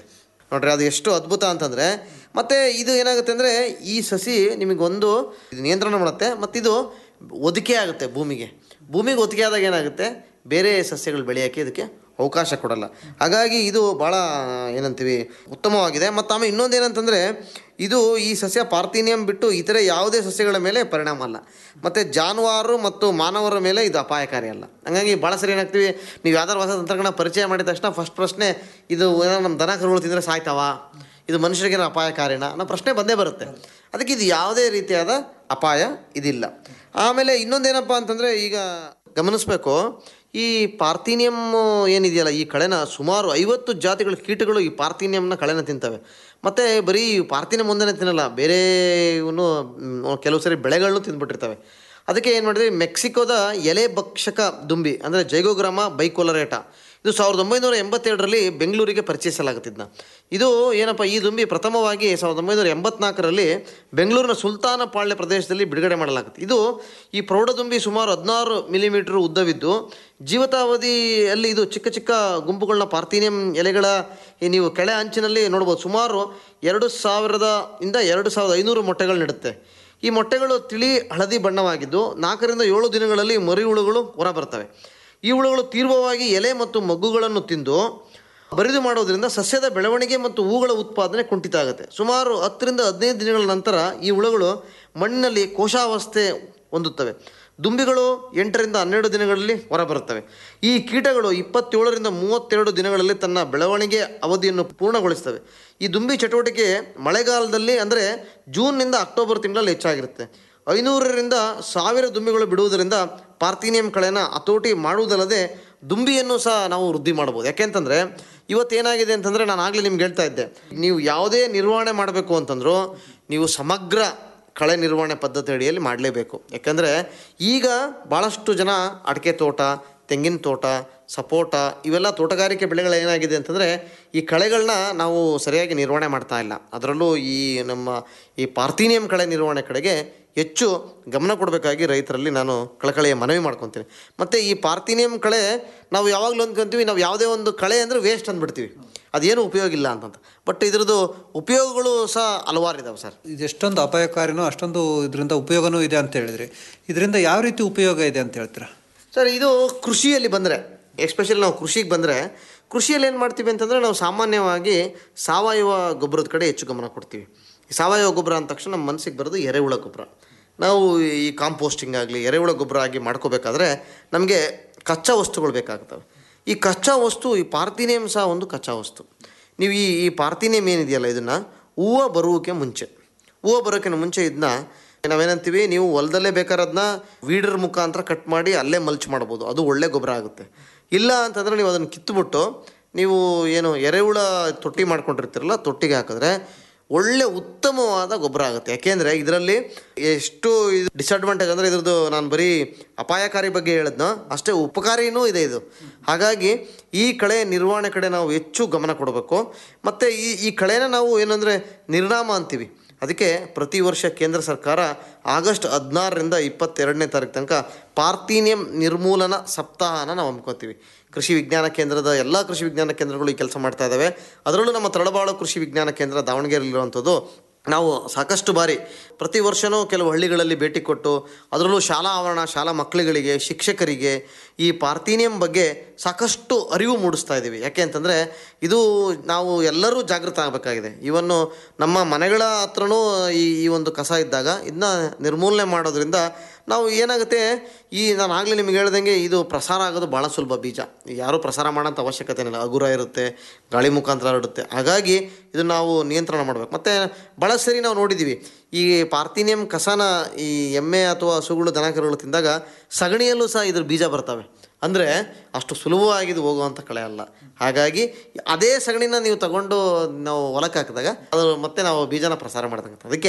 ನೋಡ್ರಿ ಅದು ಎಷ್ಟು ಅದ್ಭುತ ಅಂತಂದರೆ ಮತ್ತು ಇದು ಏನಾಗುತ್ತೆ ಅಂದರೆ ಈ ಸಸಿ ನಿಮಗೊಂದು ಇದು ನಿಯಂತ್ರಣ ಮಾಡುತ್ತೆ ಮತ್ತು ಇದು ಒದಿಕೆ ಆಗುತ್ತೆ ಭೂಮಿಗೆ ಭೂಮಿಗೆ ಒದಿಕೆ ಆದಾಗ ಏನಾಗುತ್ತೆ ಬೇರೆ ಸಸ್ಯಗಳು ಬೆಳೆಯೋಕ್ಕೆ ಇದಕ್ಕೆ ಅವಕಾಶ ಕೊಡಲ್ಲ ಹಾಗಾಗಿ ಇದು ಭಾಳ ಏನಂತೀವಿ ಉತ್ತಮವಾಗಿದೆ ಮತ್ತು ಆಮೇಲೆ ಇನ್ನೊಂದು ಏನಂತಂದರೆ ಇದು ಈ ಸಸ್ಯ ಪಾರ್ಥೀನಿಯಂ ಬಿಟ್ಟು ಇತರೆ ಯಾವುದೇ ಸಸ್ಯಗಳ ಮೇಲೆ ಪರಿಣಾಮ ಅಲ್ಲ ಮತ್ತು ಜಾನುವಾರು ಮತ್ತು ಮಾನವರ ಮೇಲೆ ಇದು ಅಪಾಯಕಾರಿ ಅಲ್ಲ ಹಾಗಾಗಿ ಭಾಳ ಸರಿ ಏನಾಗ್ತೀವಿ ನೀವು ಯಾವ್ದಾರು ಹೊಸ ತಂತ್ರಜ್ಞಾನ ಪರಿಚಯ ಮಾಡಿದ ತಕ್ಷಣ ಫಸ್ಟ್ ಪ್ರಶ್ನೆ ಇದು ಏನೋ ನಮ್ಮ ದನ ಕರುಗಳು ತಿಂದರೆ ಸಾಯ್ತಾವ ಇದು ಮನುಷ್ಯರಿಗೇನೋ ಅಪಾಯಕಾರಿನ ಅನ್ನೋ ಪ್ರಶ್ನೆ ಬಂದೇ ಬರುತ್ತೆ ಅದಕ್ಕೆ ಇದು ಯಾವುದೇ ರೀತಿಯಾದ ಅಪಾಯ ಇದಿಲ್ಲ ಆಮೇಲೆ ಇನ್ನೊಂದೇನಪ್ಪ ಅಂತಂದರೆ ಈಗ ಗಮನಿಸಬೇಕು ಈ ಪಾರ್ಥೀನಿಯಂ ಏನಿದೆಯಲ್ಲ ಈ ಕಳೆನ ಸುಮಾರು ಐವತ್ತು ಜಾತಿಗಳ ಕೀಟಗಳು ಈ ಪಾರ್ಥೀನಿಯಂನ ಕಳೆನ ತಿಂತವೆ ಮತ್ತು ಬರೀ ಪಾರ್ಥೀನಿಯಂ ಒಂದೇ ತಿನ್ನಲ್ಲ ಬೇರೆ ಇವನು ಮ್, ಕೆಲವು ಸರಿ ಬೆಳೆಗಳನ್ನು ತಿಂದ್ಬಿಟ್ಟಿರ್ತವೆ ಅದಕ್ಕೆ ಏನು ಮಾಡಿದ್ವಿ ಮೆಕ್ಸಿಕೋದ ಎಲೆ ಭಕ್ಷಕ ದುಂಬಿ ಅಂದರೆ ಜೈಗೋಗ್ರಾಮ ಬೈಕೋಲರೇಟ ಇದು ಸಾವಿರದ ಒಂಬೈನೂರ ಎಂಬತ್ತೆರಡರಲ್ಲಿ ಬೆಂಗಳೂರಿಗೆ ಪರಿಚಯಿಸಲಾಗುತ್ತಿದ್ದ ಇದು ಏನಪ್ಪ ಈ ದುಂಬಿ ಪ್ರಥಮವಾಗಿ ಸಾವಿರದ ಒಂಬೈನೂರ ಎಂಬತ್ನಾಲ್ಕರಲ್ಲಿ ಬೆಂಗಳೂರಿನ ಸುಲ್ತಾನ ಪಾಳ್ಯ ಪ್ರದೇಶದಲ್ಲಿ ಬಿಡುಗಡೆ ಮಾಡಲಾಗುತ್ತೆ ಇದು ಈ ಪ್ರೌಢದುಂಬಿ ಸುಮಾರು ಹದಿನಾರು ಮಿಲಿಮೀಟರ್ ಉದ್ದವಿದ್ದು ಜೀವಿತಾವಧಿಯಲ್ಲಿ ಇದು ಚಿಕ್ಕ ಚಿಕ್ಕ ಗುಂಪುಗಳನ್ನ ಪಾರ್ಥೀನಿಯಂ ಎಲೆಗಳ ಈ ನೀವು ಕೆಳ ಅಂಚಿನಲ್ಲಿ ನೋಡ್ಬೋದು ಸುಮಾರು ಎರಡು ಸಾವಿರದ ಇಂದ ಎರಡು ಸಾವಿರದ ಐನೂರು ಮೊಟ್ಟೆಗಳು ನೀಡುತ್ತೆ ಈ ಮೊಟ್ಟೆಗಳು ತಿಳಿ ಹಳದಿ ಬಣ್ಣವಾಗಿದ್ದು ನಾಲ್ಕರಿಂದ ಏಳು ದಿನಗಳಲ್ಲಿ ಮರಿ ಹುಳುಗಳು ಹೊರಬರ್ತವೆ ಈ ಹುಳುಗಳು ತೀವ್ರವಾಗಿ ಎಲೆ ಮತ್ತು ಮಗ್ಗುಗಳನ್ನು ತಿಂದು ಬರಿದು ಮಾಡೋದ್ರಿಂದ ಸಸ್ಯದ ಬೆಳವಣಿಗೆ ಮತ್ತು ಹೂಗಳ ಉತ್ಪಾದನೆ ಕುಂಠಿತ ಆಗುತ್ತೆ ಸುಮಾರು ಹತ್ತರಿಂದ ಹದಿನೈದು ದಿನಗಳ ನಂತರ ಈ ಹುಳುಗಳು ಮಣ್ಣಿನಲ್ಲಿ ಕೋಶಾವಸ್ಥೆ ಹೊಂದುತ್ತವೆ ದುಂಬಿಗಳು ಎಂಟರಿಂದ ಹನ್ನೆರಡು ದಿನಗಳಲ್ಲಿ ಹೊರಬರುತ್ತವೆ ಈ ಕೀಟಗಳು ಇಪ್ಪತ್ತೇಳರಿಂದ ಮೂವತ್ತೆರಡು ದಿನಗಳಲ್ಲಿ ತನ್ನ ಬೆಳವಣಿಗೆ ಅವಧಿಯನ್ನು ಪೂರ್ಣಗೊಳಿಸ್ತವೆ ಈ ದುಂಬಿ ಚಟುವಟಿಕೆ ಮಳೆಗಾಲದಲ್ಲಿ ಅಂದರೆ ಜೂನ್ನಿಂದ ಅಕ್ಟೋಬರ್ ತಿಂಗಳಲ್ಲಿ ಹೆಚ್ಚಾಗಿರುತ್ತೆ ಐನೂರರಿಂದ ಸಾವಿರ ದುಂಬಿಗಳು ಬಿಡುವುದರಿಂದ ಪಾರ್ಥೀನಿಯಂ ಕಳೆನ ಹತೋಟಿ ಮಾಡುವುದಲ್ಲದೆ ದುಂಬಿಯನ್ನು ಸಹ ನಾವು ವೃದ್ಧಿ ಮಾಡ್ಬೋದು ಯಾಕೆಂತಂದರೆ ಇವತ್ತೇನಾಗಿದೆ ಅಂತಂದರೆ ನಾನು ಆಗಲೇ ನಿಮ್ಗೆ ಹೇಳ್ತಾ ಇದ್ದೆ ನೀವು ಯಾವುದೇ ನಿರ್ವಹಣೆ ಮಾಡಬೇಕು ಅಂತಂದರೂ ನೀವು ಸಮಗ್ರ ಕಳೆ ನಿರ್ವಹಣೆ ಪದ್ಧತಿ ಅಡಿಯಲ್ಲಿ ಮಾಡಲೇಬೇಕು ಯಾಕಂದರೆ ಈಗ ಭಾಳಷ್ಟು ಜನ ಅಡಿಕೆ ತೋಟ ತೆಂಗಿನ ತೋಟ ಸಪೋಟ ಇವೆಲ್ಲ ತೋಟಗಾರಿಕೆ ಬೆಳೆಗಳು ಏನಾಗಿದೆ ಅಂತಂದರೆ ಈ ಕಳೆಗಳನ್ನ ನಾವು ಸರಿಯಾಗಿ ನಿರ್ವಹಣೆ ಮಾಡ್ತಾ ಇಲ್ಲ ಅದರಲ್ಲೂ ಈ ನಮ್ಮ ಈ ಪಾರ್ಥೀನಿಯಂ ಕಳೆ ನಿರ್ವಹಣೆ ಕಡೆಗೆ ಹೆಚ್ಚು ಗಮನ ಕೊಡಬೇಕಾಗಿ ರೈತರಲ್ಲಿ ನಾನು ಕಳಕಳಿಯ ಮನವಿ ಮಾಡ್ಕೊತೀನಿ ಮತ್ತು ಈ ಪಾರ್ಥೀನಿಯಂ ಕಳೆ ನಾವು ಯಾವಾಗಲೂ ಅಂದ್ಕೊಂತೀವಿ ನಾವು ಯಾವುದೇ ಒಂದು ಕಳೆ ಅಂದರೆ ವೇಸ್ಟ್ ಅಂದ್ಬಿಡ್ತೀವಿ ಅದೇನು ಉಪಯೋಗ ಇಲ್ಲ ಅಂತಂತ ಬಟ್ ಇದ್ರದ್ದು ಉಪಯೋಗಗಳು ಸಹ ಹಲವಾರು ಇದಾವೆ ಸರ್ ಇದು ಎಷ್ಟೊಂದು ಅಪಾಯಕಾರಿನೋ ಅಷ್ಟೊಂದು ಇದರಿಂದ ಉಪಯೋಗನೂ ಇದೆ ಅಂತ ಹೇಳಿದ್ರಿ ಇದರಿಂದ ಯಾವ ರೀತಿ ಉಪಯೋಗ ಇದೆ ಅಂತ ಹೇಳ್ತೀರಾ ಸರ್ ಇದು ಕೃಷಿಯಲ್ಲಿ ಬಂದರೆ ಎಸ್ಪೆಷಲಿ ನಾವು ಕೃಷಿಗೆ ಬಂದರೆ ಕೃಷಿಯಲ್ಲಿ ಏನು ಮಾಡ್ತೀವಿ ಅಂತಂದರೆ ನಾವು ಸಾಮಾನ್ಯವಾಗಿ ಸಾವಯವ ಗೊಬ್ಬರದ ಕಡೆ ಹೆಚ್ಚು ಗಮನ ಕೊಡ್ತೀವಿ ಈ ಸಾವಯವ ಗೊಬ್ಬರ ಅಂದ ತಕ್ಷಣ ನಮ್ಮ ಮನಸ್ಸಿಗೆ ಬರೋದು ಎರೆಹುಳ ಗೊಬ್ಬರ ನಾವು ಈ ಕಾಂಪೋಸ್ಟಿಂಗ್ ಆಗಲಿ ಎರೆಹುಳ ಗೊಬ್ಬರ ಆಗಿ ಮಾಡ್ಕೋಬೇಕಾದ್ರೆ ನಮಗೆ ಕಚ್ಚಾ ವಸ್ತುಗಳು ಬೇಕಾಗ್ತವೆ ಈ ಕಚ್ಚಾ ವಸ್ತು ಈ ಪಾರ್ಥೀನಿಯಂ ಸಹ ಒಂದು ಕಚ್ಚಾ ವಸ್ತು ನೀವು ಈ ಈ ಪಾರ್ಥೀನಿಯಂ ಏನಿದೆಯಲ್ಲ ಇದನ್ನು ಹೂವು ಬರುವುದಕ್ಕೆ ಮುಂಚೆ ಹೂವು ಬರೋಕ್ಕಿಂತ ಮುಂಚೆ ಇದನ್ನ ನಾವೇನಂತೀವಿ ನೀವು ಹೊಲದಲ್ಲೇ ಬೇಕಾದ್ರೆ ಅದನ್ನ ವೀಡರ್ ಮುಖಾಂತರ ಕಟ್ ಮಾಡಿ ಅಲ್ಲೇ ಮಲ್ಚ್ ಮಾಡ್ಬೋದು ಅದು ಒಳ್ಳೆ ಗೊಬ್ಬರ ಆಗುತ್ತೆ ಇಲ್ಲ ಅಂತಂದರೆ ನೀವು ಅದನ್ನು ಕಿತ್ತುಬಿಟ್ಟು ನೀವು ಏನು ಎರೆಹುಳ ತೊಟ್ಟಿ ಮಾಡ್ಕೊಂಡಿರ್ತೀರಲ್ಲ ತೊಟ್ಟಿಗೆ ಹಾಕಿದ್ರೆ ಒಳ್ಳೆ ಉತ್ತಮವಾದ ಗೊಬ್ಬರ ಆಗುತ್ತೆ ಯಾಕೆಂದರೆ ಇದರಲ್ಲಿ ಎಷ್ಟು ಇದು ಡಿಸಡ್ವಾಂಟೇಜ್ ಅಂದರೆ ಇದ್ರದ್ದು ನಾನು ಬರೀ ಅಪಾಯಕಾರಿ ಬಗ್ಗೆ ಹೇಳಿದ್ನೋ ಅಷ್ಟೇ ಉಪಕಾರಿನೂ ಇದೆ ಇದು ಹಾಗಾಗಿ ಈ ಕಳೆ ನಿರ್ವಹಣೆ ಕಡೆ ನಾವು ಹೆಚ್ಚು ಗಮನ ಕೊಡಬೇಕು ಮತ್ತು ಈ ಈ ಕಳೆನ ನಾವು ಏನಂದರೆ ನಿರ್ನಾಮ ಅಂತೀವಿ ಅದಕ್ಕೆ ಪ್ರತಿ ವರ್ಷ ಕೇಂದ್ರ ಸರ್ಕಾರ ಆಗಸ್ಟ್ ಹದಿನಾರರಿಂದ ಇಪ್ಪತ್ತೆರಡನೇ ತಾರೀಕು ತನಕ ಪಾರ್ಥೀನಿಯಂ ನಿರ್ಮೂಲನ ಸಪ್ತಾಹನ ನಾವು ಹಮ್ಮಿಕೋತೀವಿ ಕೃಷಿ ವಿಜ್ಞಾನ ಕೇಂದ್ರದ ಎಲ್ಲ ಕೃಷಿ ವಿಜ್ಞಾನ ಕೇಂದ್ರಗಳು ಈ ಕೆಲಸ ಮಾಡ್ತಾ ಇದ್ದಾವೆ ಅದರಲ್ಲೂ ನಮ್ಮ ತಳಬಾಳು ಕೃಷಿ ವಿಜ್ಞಾನ ಕೇಂದ್ರ ದಾವಣಗೆರೆಯಲ್ಲಿರುವಂಥದ್ದು ನಾವು ಸಾಕಷ್ಟು ಬಾರಿ ಪ್ರತಿ ವರ್ಷವೂ ಕೆಲವು ಹಳ್ಳಿಗಳಲ್ಲಿ ಭೇಟಿ ಕೊಟ್ಟು ಅದರಲ್ಲೂ ಶಾಲಾ ಆವರಣ ಶಾಲಾ ಮಕ್ಕಳುಗಳಿಗೆ ಶಿಕ್ಷಕರಿಗೆ ಈ ಪಾರ್ಥೀನಿಯಂ ಬಗ್ಗೆ ಸಾಕಷ್ಟು ಅರಿವು ಮೂಡಿಸ್ತಾ ಇದ್ದೀವಿ ಯಾಕೆ ಅಂತಂದರೆ ಇದು ನಾವು ಎಲ್ಲರೂ ಜಾಗೃತ ಆಗಬೇಕಾಗಿದೆ ಇವನ್ನು ನಮ್ಮ ಮನೆಗಳ ಹತ್ರನೂ ಈ ಈ ಒಂದು ಕಸ ಇದ್ದಾಗ ಇದನ್ನ ನಿರ್ಮೂಲನೆ ಮಾಡೋದ್ರಿಂದ ನಾವು ಏನಾಗುತ್ತೆ ಈ ನಾನು ಆಗಲೇ ನಿಮಗೆ ಹೇಳ್ದಂಗೆ ಇದು ಪ್ರಸಾರ ಆಗೋದು ಭಾಳ ಸುಲಭ ಬೀಜ ಯಾರೂ ಪ್ರಸಾರ ಮಾಡೋಂಥ ಅವಶ್ಯಕತೆ ಇಲ್ಲ ಹಗುರ ಇರುತ್ತೆ ಗಾಳಿ ಮುಖಾಂತರ ಹರಡುತ್ತೆ ಹಾಗಾಗಿ ಇದು ನಾವು ನಿಯಂತ್ರಣ ಮಾಡಬೇಕು ಮತ್ತು ಭಾಳ ಸರಿ ನಾವು ನೋಡಿದ್ದೀವಿ ಈ ಪಾರ್ಥೀನಿಯಂ ಕಸನ ಈ ಎಮ್ಮೆ ಅಥವಾ ಹಸುಗಳು ದನಕರುಗಳು ತಿಂದಾಗ ಸಗಣಿಯಲ್ಲೂ ಸಹ ಇದ್ರ ಬೀಜ ಬರ್ತವೆ ಅಂದರೆ ಅಷ್ಟು ಸುಲಭವಾಗಿ ಇದು ಹೋಗುವಂಥ ಕಳೆ ಅಲ್ಲ ಹಾಗಾಗಿ ಅದೇ ಸಗಣಿನ ನೀವು ತಗೊಂಡು ನಾವು ಹೊಲಕ್ಕೆ ಹಾಕಿದಾಗ ಅದು ಮತ್ತೆ ನಾವು ಬೀಜನ ಪ್ರಸಾರ ಮಾಡ್ತಕ್ಕಂಥ ಅದಕ್ಕೆ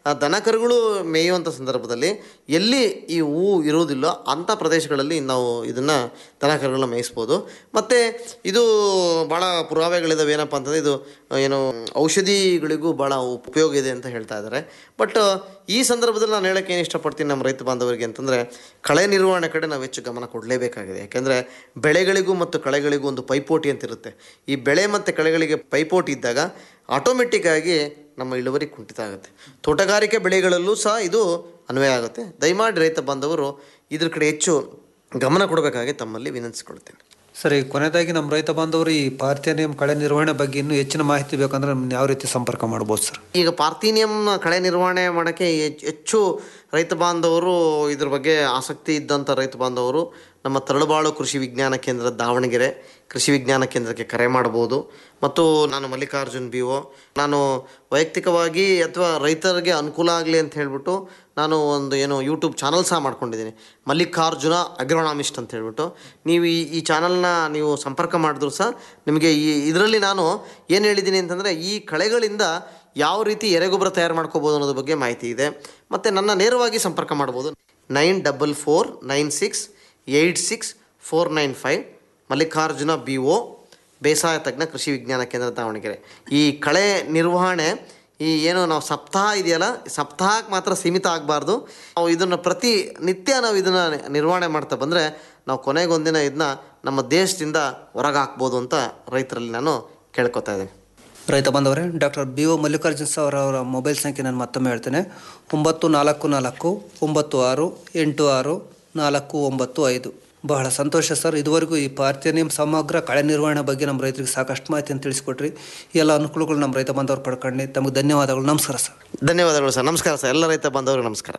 ಆ ದನ ಕರುಗಳು ಮೇಯುವಂಥ ಸಂದರ್ಭದಲ್ಲಿ ಎಲ್ಲಿ ಈ ಹೂವು ಇರುವುದಿಲ್ಲೋ ಅಂಥ ಪ್ರದೇಶಗಳಲ್ಲಿ ನಾವು ಇದನ್ನು ದನ ಕರುಗಳನ್ನ ಮೇಯಿಸ್ಬೋದು ಮತ್ತು ಇದು ಭಾಳ ಪುರಾವೆಗಳಿದಾವೆ ಏನಪ್ಪ ಅಂತಂದರೆ ಇದು ಏನು ಔಷಧಿಗಳಿಗೂ ಭಾಳ ಉಪಯೋಗ ಇದೆ ಅಂತ ಹೇಳ್ತಾ ಇದ್ದಾರೆ ಬಟ್ ಈ ಸಂದರ್ಭದಲ್ಲಿ ನಾನು ಹೇಳೋಕ್ಕೆ ಏನು ಇಷ್ಟಪಡ್ತೀನಿ ನಮ್ಮ ರೈತ ಬಾಂಧವರಿಗೆ ಅಂತಂದರೆ ಕಳೆ ನಿರ್ವಹಣೆ ಕಡೆ ನಾವು ಹೆಚ್ಚು ಗಮನ ಕೊಡಲೇಬೇಕಾಗಿದೆ ಯಾಕೆಂದರೆ ಬೆಳೆಗಳಿಗೂ ಮತ್ತು ಕಳೆಗಳಿಗೂ ಒಂದು ಪೈಪೋಟಿ ಅಂತ ಇರುತ್ತೆ ಈ ಬೆಳೆ ಮತ್ತು ಕಳೆಗಳಿಗೆ ಪೈಪೋಟಿ ಇದ್ದಾಗ ಆಟೋಮೆಟಿಕ್ ಆಗಿ ನಮ್ಮ ಇಳುವರಿ ಕುಂಠಿತ ಆಗುತ್ತೆ ತೋಟಗಾರಿಕೆ ಬೆಳೆಗಳಲ್ಲೂ ಸಹ ಇದು ಅನ್ವಯ ಆಗುತ್ತೆ ದಯಮಾಡಿ ರೈತ ಬಾಂಧವರು ಇದ್ರ ಕಡೆ ಹೆಚ್ಚು ಗಮನ ಕೊಡಬೇಕಾಗಿ ತಮ್ಮಲ್ಲಿ ವಿನಂತಿಸ್ಕೊಳ್ತೇನೆ ಸರಿ ಕೊನೆಯದಾಗಿ ನಮ್ಮ ರೈತ ಬಾಂಧವರು ಈ ಪಾರ್ಥೇನಿಯಂ ಕಳೆ ನಿರ್ವಹಣೆ ಬಗ್ಗೆ ಇನ್ನೂ ಹೆಚ್ಚಿನ ಮಾಹಿತಿ ಬೇಕಂದ್ರೆ ನಮ್ಮನ್ನ ಯಾವ ರೀತಿ ಸಂಪರ್ಕ ಮಾಡ್ಬೋದು ಸರ್ ಈಗ ಪಾರ್ಥೀನಿಯಂ ಕಳೆ ನಿರ್ವಹಣೆ ಮಾಡೋಕ್ಕೆ ಹೆಚ್- ಹೆಚ್ಚು ರೈತ ಬಾಂಧವರು ಇದ್ರ ಬಗ್ಗೆ ಆಸಕ್ತಿ ಇದ್ದಂಥ ರೈತ ಬಾಂಧವರು ನಮ್ಮ ತರಳುಬಾಳು ಕೃಷಿ ವಿಜ್ಞಾನ ಕೇಂದ್ರ ದಾವಣಗೆರೆ ಕೃಷಿ ವಿಜ್ಞಾನ ಕೇಂದ್ರಕ್ಕೆ ಕರೆ ಮಾಡ್ಬೋದು ಮತ್ತು ನಾನು ಮಲ್ಲಿಕಾರ್ಜುನ್ ಬಿ ಒ ನಾನು ವೈಯಕ್ತಿಕವಾಗಿ ಅಥವಾ ರೈತರಿಗೆ ಅನುಕೂಲ ಆಗಲಿ ಅಂತ ಹೇಳ್ಬಿಟ್ಟು ನಾನು ಒಂದು ಏನು ಯೂಟ್ಯೂಬ್ ಚಾನಲ್ ಸಹ ಮಾಡ್ಕೊಂಡಿದ್ದೀನಿ ಮಲ್ಲಿಕಾರ್ಜುನ ಅಗ್ರೋನಾಮಿಸ್ಟ್ ಅಂತ ಹೇಳ್ಬಿಟ್ಟು ನೀವು ಈ ಈ ಚಾನಲ್ನ ನೀವು ಸಂಪರ್ಕ ಮಾಡಿದ್ರು ಸಹ ನಿಮಗೆ ಈ ಇದರಲ್ಲಿ ನಾನು ಏನು ಹೇಳಿದ್ದೀನಿ ಅಂತಂದರೆ ಈ ಕಳೆಗಳಿಂದ ಯಾವ ರೀತಿ ಎರೆಗೊಬ್ಬರ ತಯಾರು ಮಾಡ್ಕೋಬೋದು ಅನ್ನೋದ್ರ ಬಗ್ಗೆ ಮಾಹಿತಿ ಇದೆ ಮತ್ತು ನನ್ನ ನೇರವಾಗಿ ಸಂಪರ್ಕ ಮಾಡ್ಬೋದು nine double four nine six eight six four nine five Mallikarjuna B O ಬೇಸಾಯ ತಜ್ಞ ಕೃಷಿ ವಿಜ್ಞಾನ ಕೇಂದ್ರ ದಾವಣಗೆರೆ ಈ ಕಳೆ ನಿರ್ವಹಣೆ ಈ ಏನು ನಾವು ಸಪ್ತಾಹ ಇದೆಯಲ್ಲ ಸಪ್ತಾಹಕ್ಕೆ ಮಾತ್ರ ಸೀಮಿತ ಆಗಬಾರ್ದು ನಾವು ಇದನ್ನು ಪ್ರತಿ ನಿತ್ಯ ನಾವು ಇದನ್ನು ನಿರ್ವಹಣೆ ಮಾಡ್ತಾ ಬಂದರೆ ನಾವು ಕೊನೆಗೊಂದಿನ ಇದನ್ನ ನಮ್ಮ ದೇಶದಿಂದ ಹೊರಗೆ ಹಾಕ್ಬೋದು ಅಂತ ರೈತರಲ್ಲಿ ನಾನು ಕೇಳ್ಕೊತಾ ಇದ್ದೀನಿ ರೈತ ಬಾಂಧವರೇ doctor B O Mallikarjun sir ಅವರ ಮೊಬೈಲ್ ಸಂಖ್ಯೆ ನಾನು ಮತ್ತೊಮ್ಮೆ ಹೇಳ್ತೇನೆ ಒಂಬತ್ತು ನಾಲ್ಕು ನಾಲ್ಕು ಒಂಬತ್ತು ಆರು ಎಂಟು ಆರು ನಾಲ್ಕು ಒಂಬತ್ತು ಐದು ಬಹಳ ಸಂತೋಷ ಸರ್ ಇದುವರೆಗೂ ಈ ಪಾರ್ಥೇನಿಯಂ ಸಮಗ್ರ ಕಳೆ ನಿರ್ವಹಣೆ ಬಗ್ಗೆ ನಮ್ಮ ರೈತರಿಗೆ ಸಾಕಷ್ಟು ಮಾಹಿತಿಯನ್ನು ತಿಳಿಸ್ಕೊಟ್ರಿ ಈ ಎಲ್ಲ ಅನುಕೂಲಗಳು ನಮ್ಮ ರೈತ ಬಾಂಧವರು ಪಡ್ಕೊಂಡು ತಮಗೆ ಧನ್ಯವಾದಗಳು ನಮಸ್ಕಾರ ಸರ್ ಧನ್ಯವಾದಗಳು ಸರ್ ನಮಸ್ಕಾರ ಸರ್ ಎಲ್ಲ ರೈತ ಬಾಂಧವರಿಗೆ ನಮಸ್ಕಾರ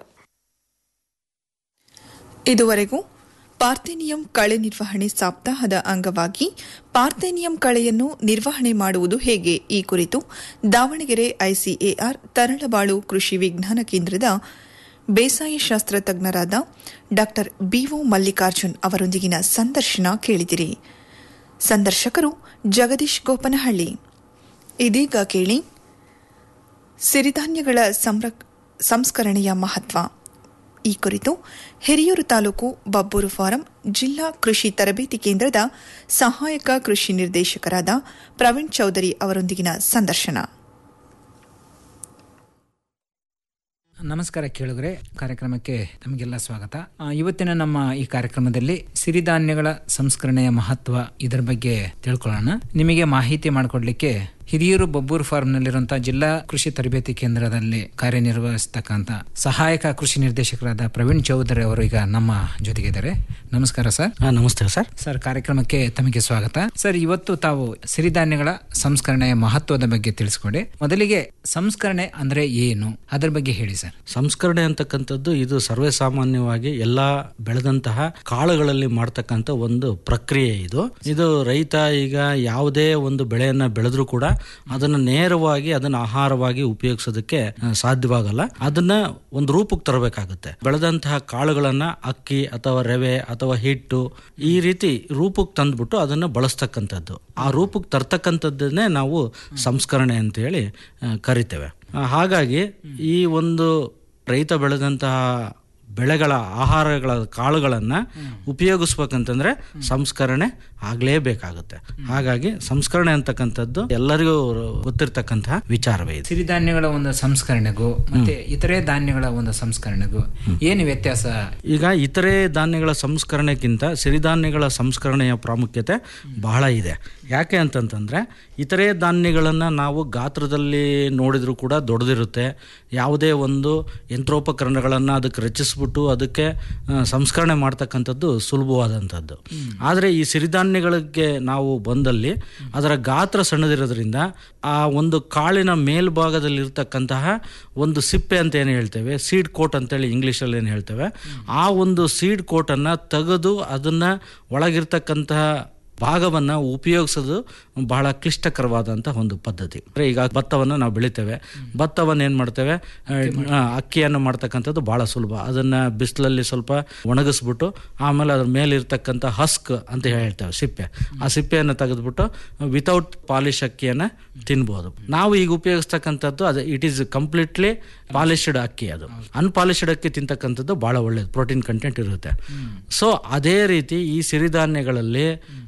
ಇದುವರೆಗೂ ಪಾರ್ಥೇನಿಯಂ ಕಳೆ ನಿರ್ವಹಣೆ ಸಪ್ತಾಹದ ಅಂಗವಾಗಿ ಪಾರ್ಥೇನಿಯಂ ಕಳೆಯನ್ನು ನಿರ್ವಹಣೆ ಮಾಡುವುದು ಹೇಗೆ ಈ ಕುರಿತು ದಾವಣಗೆರೆ ಐಸಿಎಆರ್ ತರಳಬಾಳು ಕೃಷಿ ವಿಜ್ಞಾನ ಕೇಂದ್ರದ ಬೇಸಾಯ ಶಾಸ್ತ್ರ ತಜ್ಞರಾದ ಡಾ ಬಿಒ ಮಲ್ಲಿಕಾರ್ಜುನ್ ಅವರೊಂದಿಗಿನ ಸಂದರ್ಶನ ಕೇಳಿದಿರಿ ಸಂದರ್ಶಕರು ಜಗದೀಶ್ ಗೋಪನಹಳ್ಳಿ ಇದೀಗ ಕೇಳಿ ಸಿರಿಧಾನ್ಯಗಳ ಸಂರಕ್- ಸಂಸ್ಕರಣೆಯ ಮಹತ್ವ ಈ ಕುರಿತು ಹಿರಿಯೂರು ತಾಲೂಕು ಬಬ್ಬೂರು ಫಾರಂ ಜಿಲ್ಲಾ ಕೃಷಿ ತರಬೇತಿ ಕೇಂದ್ರದ ಸಹಾಯಕ ಕೃಷಿ ನಿರ್ದೇಶಕರಾದ ಪ್ರವೀಣ್ ಚೌಧರಿ ಅವರೊಂದಿಗಿನ ಸಂದರ್ಶನ ನಮಸ್ಕಾರ ಕೇಳುಗರೆ ಕಾರ್ಯಕ್ರಮಕ್ಕೆ ತಮಗೆಲ್ಲ ಸ್ವಾಗತ ಆ, ಇವತ್ತಿನ ನಮ್ಮ ಈ ಕಾರ್ಯಕ್ರಮದಲ್ಲಿ ಸಿರಿಧಾನ್ಯಗಳ ಸಂಸ್ಕರಣೆಯ ಮಹತ್ವ ಇದರ ಬಗ್ಗೆ ತಿಳ್ಕೊಳ್ಳೋಣ ನಿಮಗೆ ಮಾಹಿತಿ ಮಾಡಿಕೊಡ್ಲಿಕ್ಕೆ ಹಿರಿಯೂರು ಬಬ್ಬೂರು ಫಾರ್ಮ್ನಲ್ಲಿರುವಂತಹ ಜಿಲ್ಲಾ ಕೃಷಿ ತರಬೇತಿ ಕೇಂದ್ರದಲ್ಲಿ ಕಾರ್ಯನಿರ್ವಹಿಸತಕ್ಕಂತ ಸಹಾಯಕ ಕೃಷಿ ನಿರ್ದೇಶಕರಾದ ಪ್ರವೀಣ್ ಚೌಧರಿ ಅವರು ಈಗ ನಮ್ಮ ಜೊತೆಗಿದ್ದಾರೆ ನಮಸ್ಕಾರ ಸರ್ ನಮಸ್ತೆ ಸರ್ ಸರ್ ಕಾರ್ಯಕ್ರಮಕ್ಕೆ ತಮಗೆ ಸ್ವಾಗತ ಸರ್ ಇವತ್ತು ತಾವು ಸಿರಿಧಾನ್ಯಗಳ ಸಂಸ್ಕರಣೆಯ ಮಹತ್ವದ ಬಗ್ಗೆ ತಿಳಿಸ್ಕೊಡಿ ಮೊದಲಿಗೆ ಸಂಸ್ಕರಣೆ ಅಂದ್ರೆ ಏನು ಅದರ ಬಗ್ಗೆ ಹೇಳಿ ಸರ್ ಸಂಸ್ಕರಣೆ ಅಂತಕ್ಕಂಥದ್ದು ಇದು ಸರ್ವೇ ಸಾಮಾನ್ಯವಾಗಿ ಎಲ್ಲಾ ಬೆಳೆದಂತಹ ಕಾಳುಗಳಲ್ಲಿ ಮಾಡ್ತಕ್ಕಂಥ ಒಂದು ಪ್ರಕ್ರಿಯೆ ಇದು ಇದು ರೈತ ಈಗ ಯಾವುದೇ ಒಂದು ಬೆಳೆಯನ್ನ ಬೆಳೆದ್ರೂ ಕೂಡ ಅದನ್ನ ನೇರವಾಗಿ ಅದನ್ನ ಆಹಾರವಾಗಿ ಉಪಯೋಗಿಸೋದಕ್ಕೆ ಆ, ಸಾಧ್ಯವಾಗಲ್ಲ ಅದನ್ನ ಒಂದು ರೂಪಕ್ಕೆ ತರಬೇಕಾಗುತ್ತೆ ಬೆಳೆದಂತಹ ಕಾಳುಗಳನ್ನ ಅಕ್ಕಿ ಅಥವಾ ರವೆ ಅಥವಾ ಹಿಟ್ಟು ಈ ರೀತಿ ರೂಪಕ್ಕೆ ತಂದ್ಬಿಟ್ಟು ಅದನ್ನ ಬಳಸ್ತಕ್ಕಂಥದ್ದು ಆ ರೂಪಕ್ಕೆ ತರ್ತಕ್ಕಂಥದ್ದನ್ನೇ ನಾವು ಸಂಸ್ಕರಣೆ ಅಂತ ಹೇಳಿ ಆ, ಕರಿತೇವೆ ಆ, ಹಾಗಾಗಿ ಈ ಒಂದು ರೈತ ಬೆಳೆದಂತಹ ಬೆಳೆಗಳ ಆಹಾರಗಳ ಕಾಳುಗಳನ್ನು ಉಪಯೋಗಿಸ್ಬೇಕಂತಂದ್ರೆ ಸಂಸ್ಕರಣೆ ಆಗಲೇಬೇಕಾಗುತ್ತೆ ಹಾಗಾಗಿ ಸಂಸ್ಕರಣೆ ಅಂತಕ್ಕಂಥದ್ದು ಎಲ್ಲರಿಗೂ ಗೊತ್ತಿರ್ತಕ್ಕಂತಹ ವಿಚಾರವೇ ಇದು ಸಿರಿಧಾನ್ಯಗಳ ಒಂದು ಸಂಸ್ಕರಣೆಗೂ ಮತ್ತೆ ಇತರೆ ಧಾನ್ಯಗಳ ಒಂದು ಸಂಸ್ಕರಣೆಗೂ ಏನು ವ್ಯತ್ಯಾಸ ಈಗ ಇತರೆ ಧಾನ್ಯಗಳ ಸಂಸ್ಕರಣೆಗಿಂತ ಸಿರಿಧಾನ್ಯಗಳ ಸಂಸ್ಕರಣೆಯ ಪ್ರಾಮುಖ್ಯತೆ ಬಹಳ ಇದೆ ಯಾಕೆ ಅಂತಂತಂದ್ರೆ ಇತರೆ ಧಾನ್ಯಗಳನ್ನು ನಾವು ಗಾತ್ರದಲ್ಲಿ ನೋಡಿದರೂ ಕೂಡ ದೊಡ್ಡದಿರುತ್ತೆ ಯಾವುದೇ ಒಂದು ಯಂತ್ರೋಪಕರಣಗಳನ್ನು ಅದಕ್ಕೆ ರಚಿಸ್ಬಿಟ್ಟು ಅದಕ್ಕೆ ಆ, ಸಂಸ್ಕರಣೆ ಮಾಡ್ತಕ್ಕಂಥದ್ದು ಸುಲಭವಾದಂಥದ್ದು ಆದರೆ ಈ ಸಿರಿಧಾನ್ಯಗಳಿಗೆ ನಾವು ಬಂದಲ್ಲಿ ಅದರ ಗಾತ್ರ ಸಣ್ಣದಿರೋದ್ರಿಂದ ಆ ಒಂದು ಕಾಳಿನ ಮೇಲ್ಭಾಗದಲ್ಲಿರ್ತಕ್ಕಂತಹ ಒಂದು ಸಿಪ್ಪೆ ಅಂತ ಏನು ಹೇಳ್ತೇವೆ ಸೀಡ್ ಕೋಟ್ ಅಂತೇಳಿ ಇಂಗ್ಲೀಷಲ್ಲಿ ಏನು ಹೇಳ್ತೇವೆ ಆ ಒಂದು ಸೀಡ್ ಕೋಟನ್ನು ತೆಗೆದು ಅದನ್ನು ಒಳಗಿರ್ತಕ್ಕಂತಹ ಭಾಗವನ್ನು ಉಪಯೋಗಿಸೋದು ಬಹಳ ಕ್ಲಿಷ್ಟಕರವಾದಂಥ ಒಂದು ಪದ್ಧತಿ ಅಂದ್ರೆ ಈಗ ಭತ್ತವನ್ನು ನಾವು ಬೆಳಿತೇವೆ ಭತ್ತವನ್ನು ಏನು ಮಾಡ್ತೇವೆ ಆ, ಅಕ್ಕಿಯನ್ನು ಮಾಡ್ತಕ್ಕಂಥದ್ದು ಬಹಳ ಸುಲಭ ಅದನ್ನು ಬಿಸಿಲಲ್ಲಿ ಸ್ವಲ್ಪ ಒಣಗಿಸ್ಬಿಟ್ಟು ಆಮೇಲೆ ಅದ್ರ ಮೇಲೆ ಇರ್ತಕ್ಕಂಥ ಹಸ್ಕ್ ಅಂತ ಹೇಳ್ತೇವೆ ಸಿಪ್ಪೆ ಆ ಸಿಪ್ಪೆಯನ್ನು ತೆಗೆದ್ಬಿಟ್ಟು ವಿತೌಟ್ ಪಾಲಿಶ್ ಅಕ್ಕಿಯನ್ನು ತಿನ್ಬೋದು ನಾವು ಈಗ ಉಪಯೋಗಿಸ್ತಕ್ಕಂಥದ್ದು ಅದು ಇಟ್ ಈಸ್ ಕಂಪ್ಲೀಟ್ಲಿ ಪಾಲಿಶ್ಡ್ ಅಕ್ಕಿ ಅದು ಅನ್ಪಾಲಿಶ್ಡ್ ಅಕ್ಕಿ ತಿಂತಕ್ಕಂಥದ್ದು ಬಹಳ ಒಳ್ಳೇದು ಪ್ರೋಟೀನ್ ಕಂಟೆಂಟ್ ಇರುತ್ತೆ ಸೊ ಅದೇ ರೀತಿ ಈ ಸಿರಿಧಾನ್ಯಗಳಲ್ಲಿ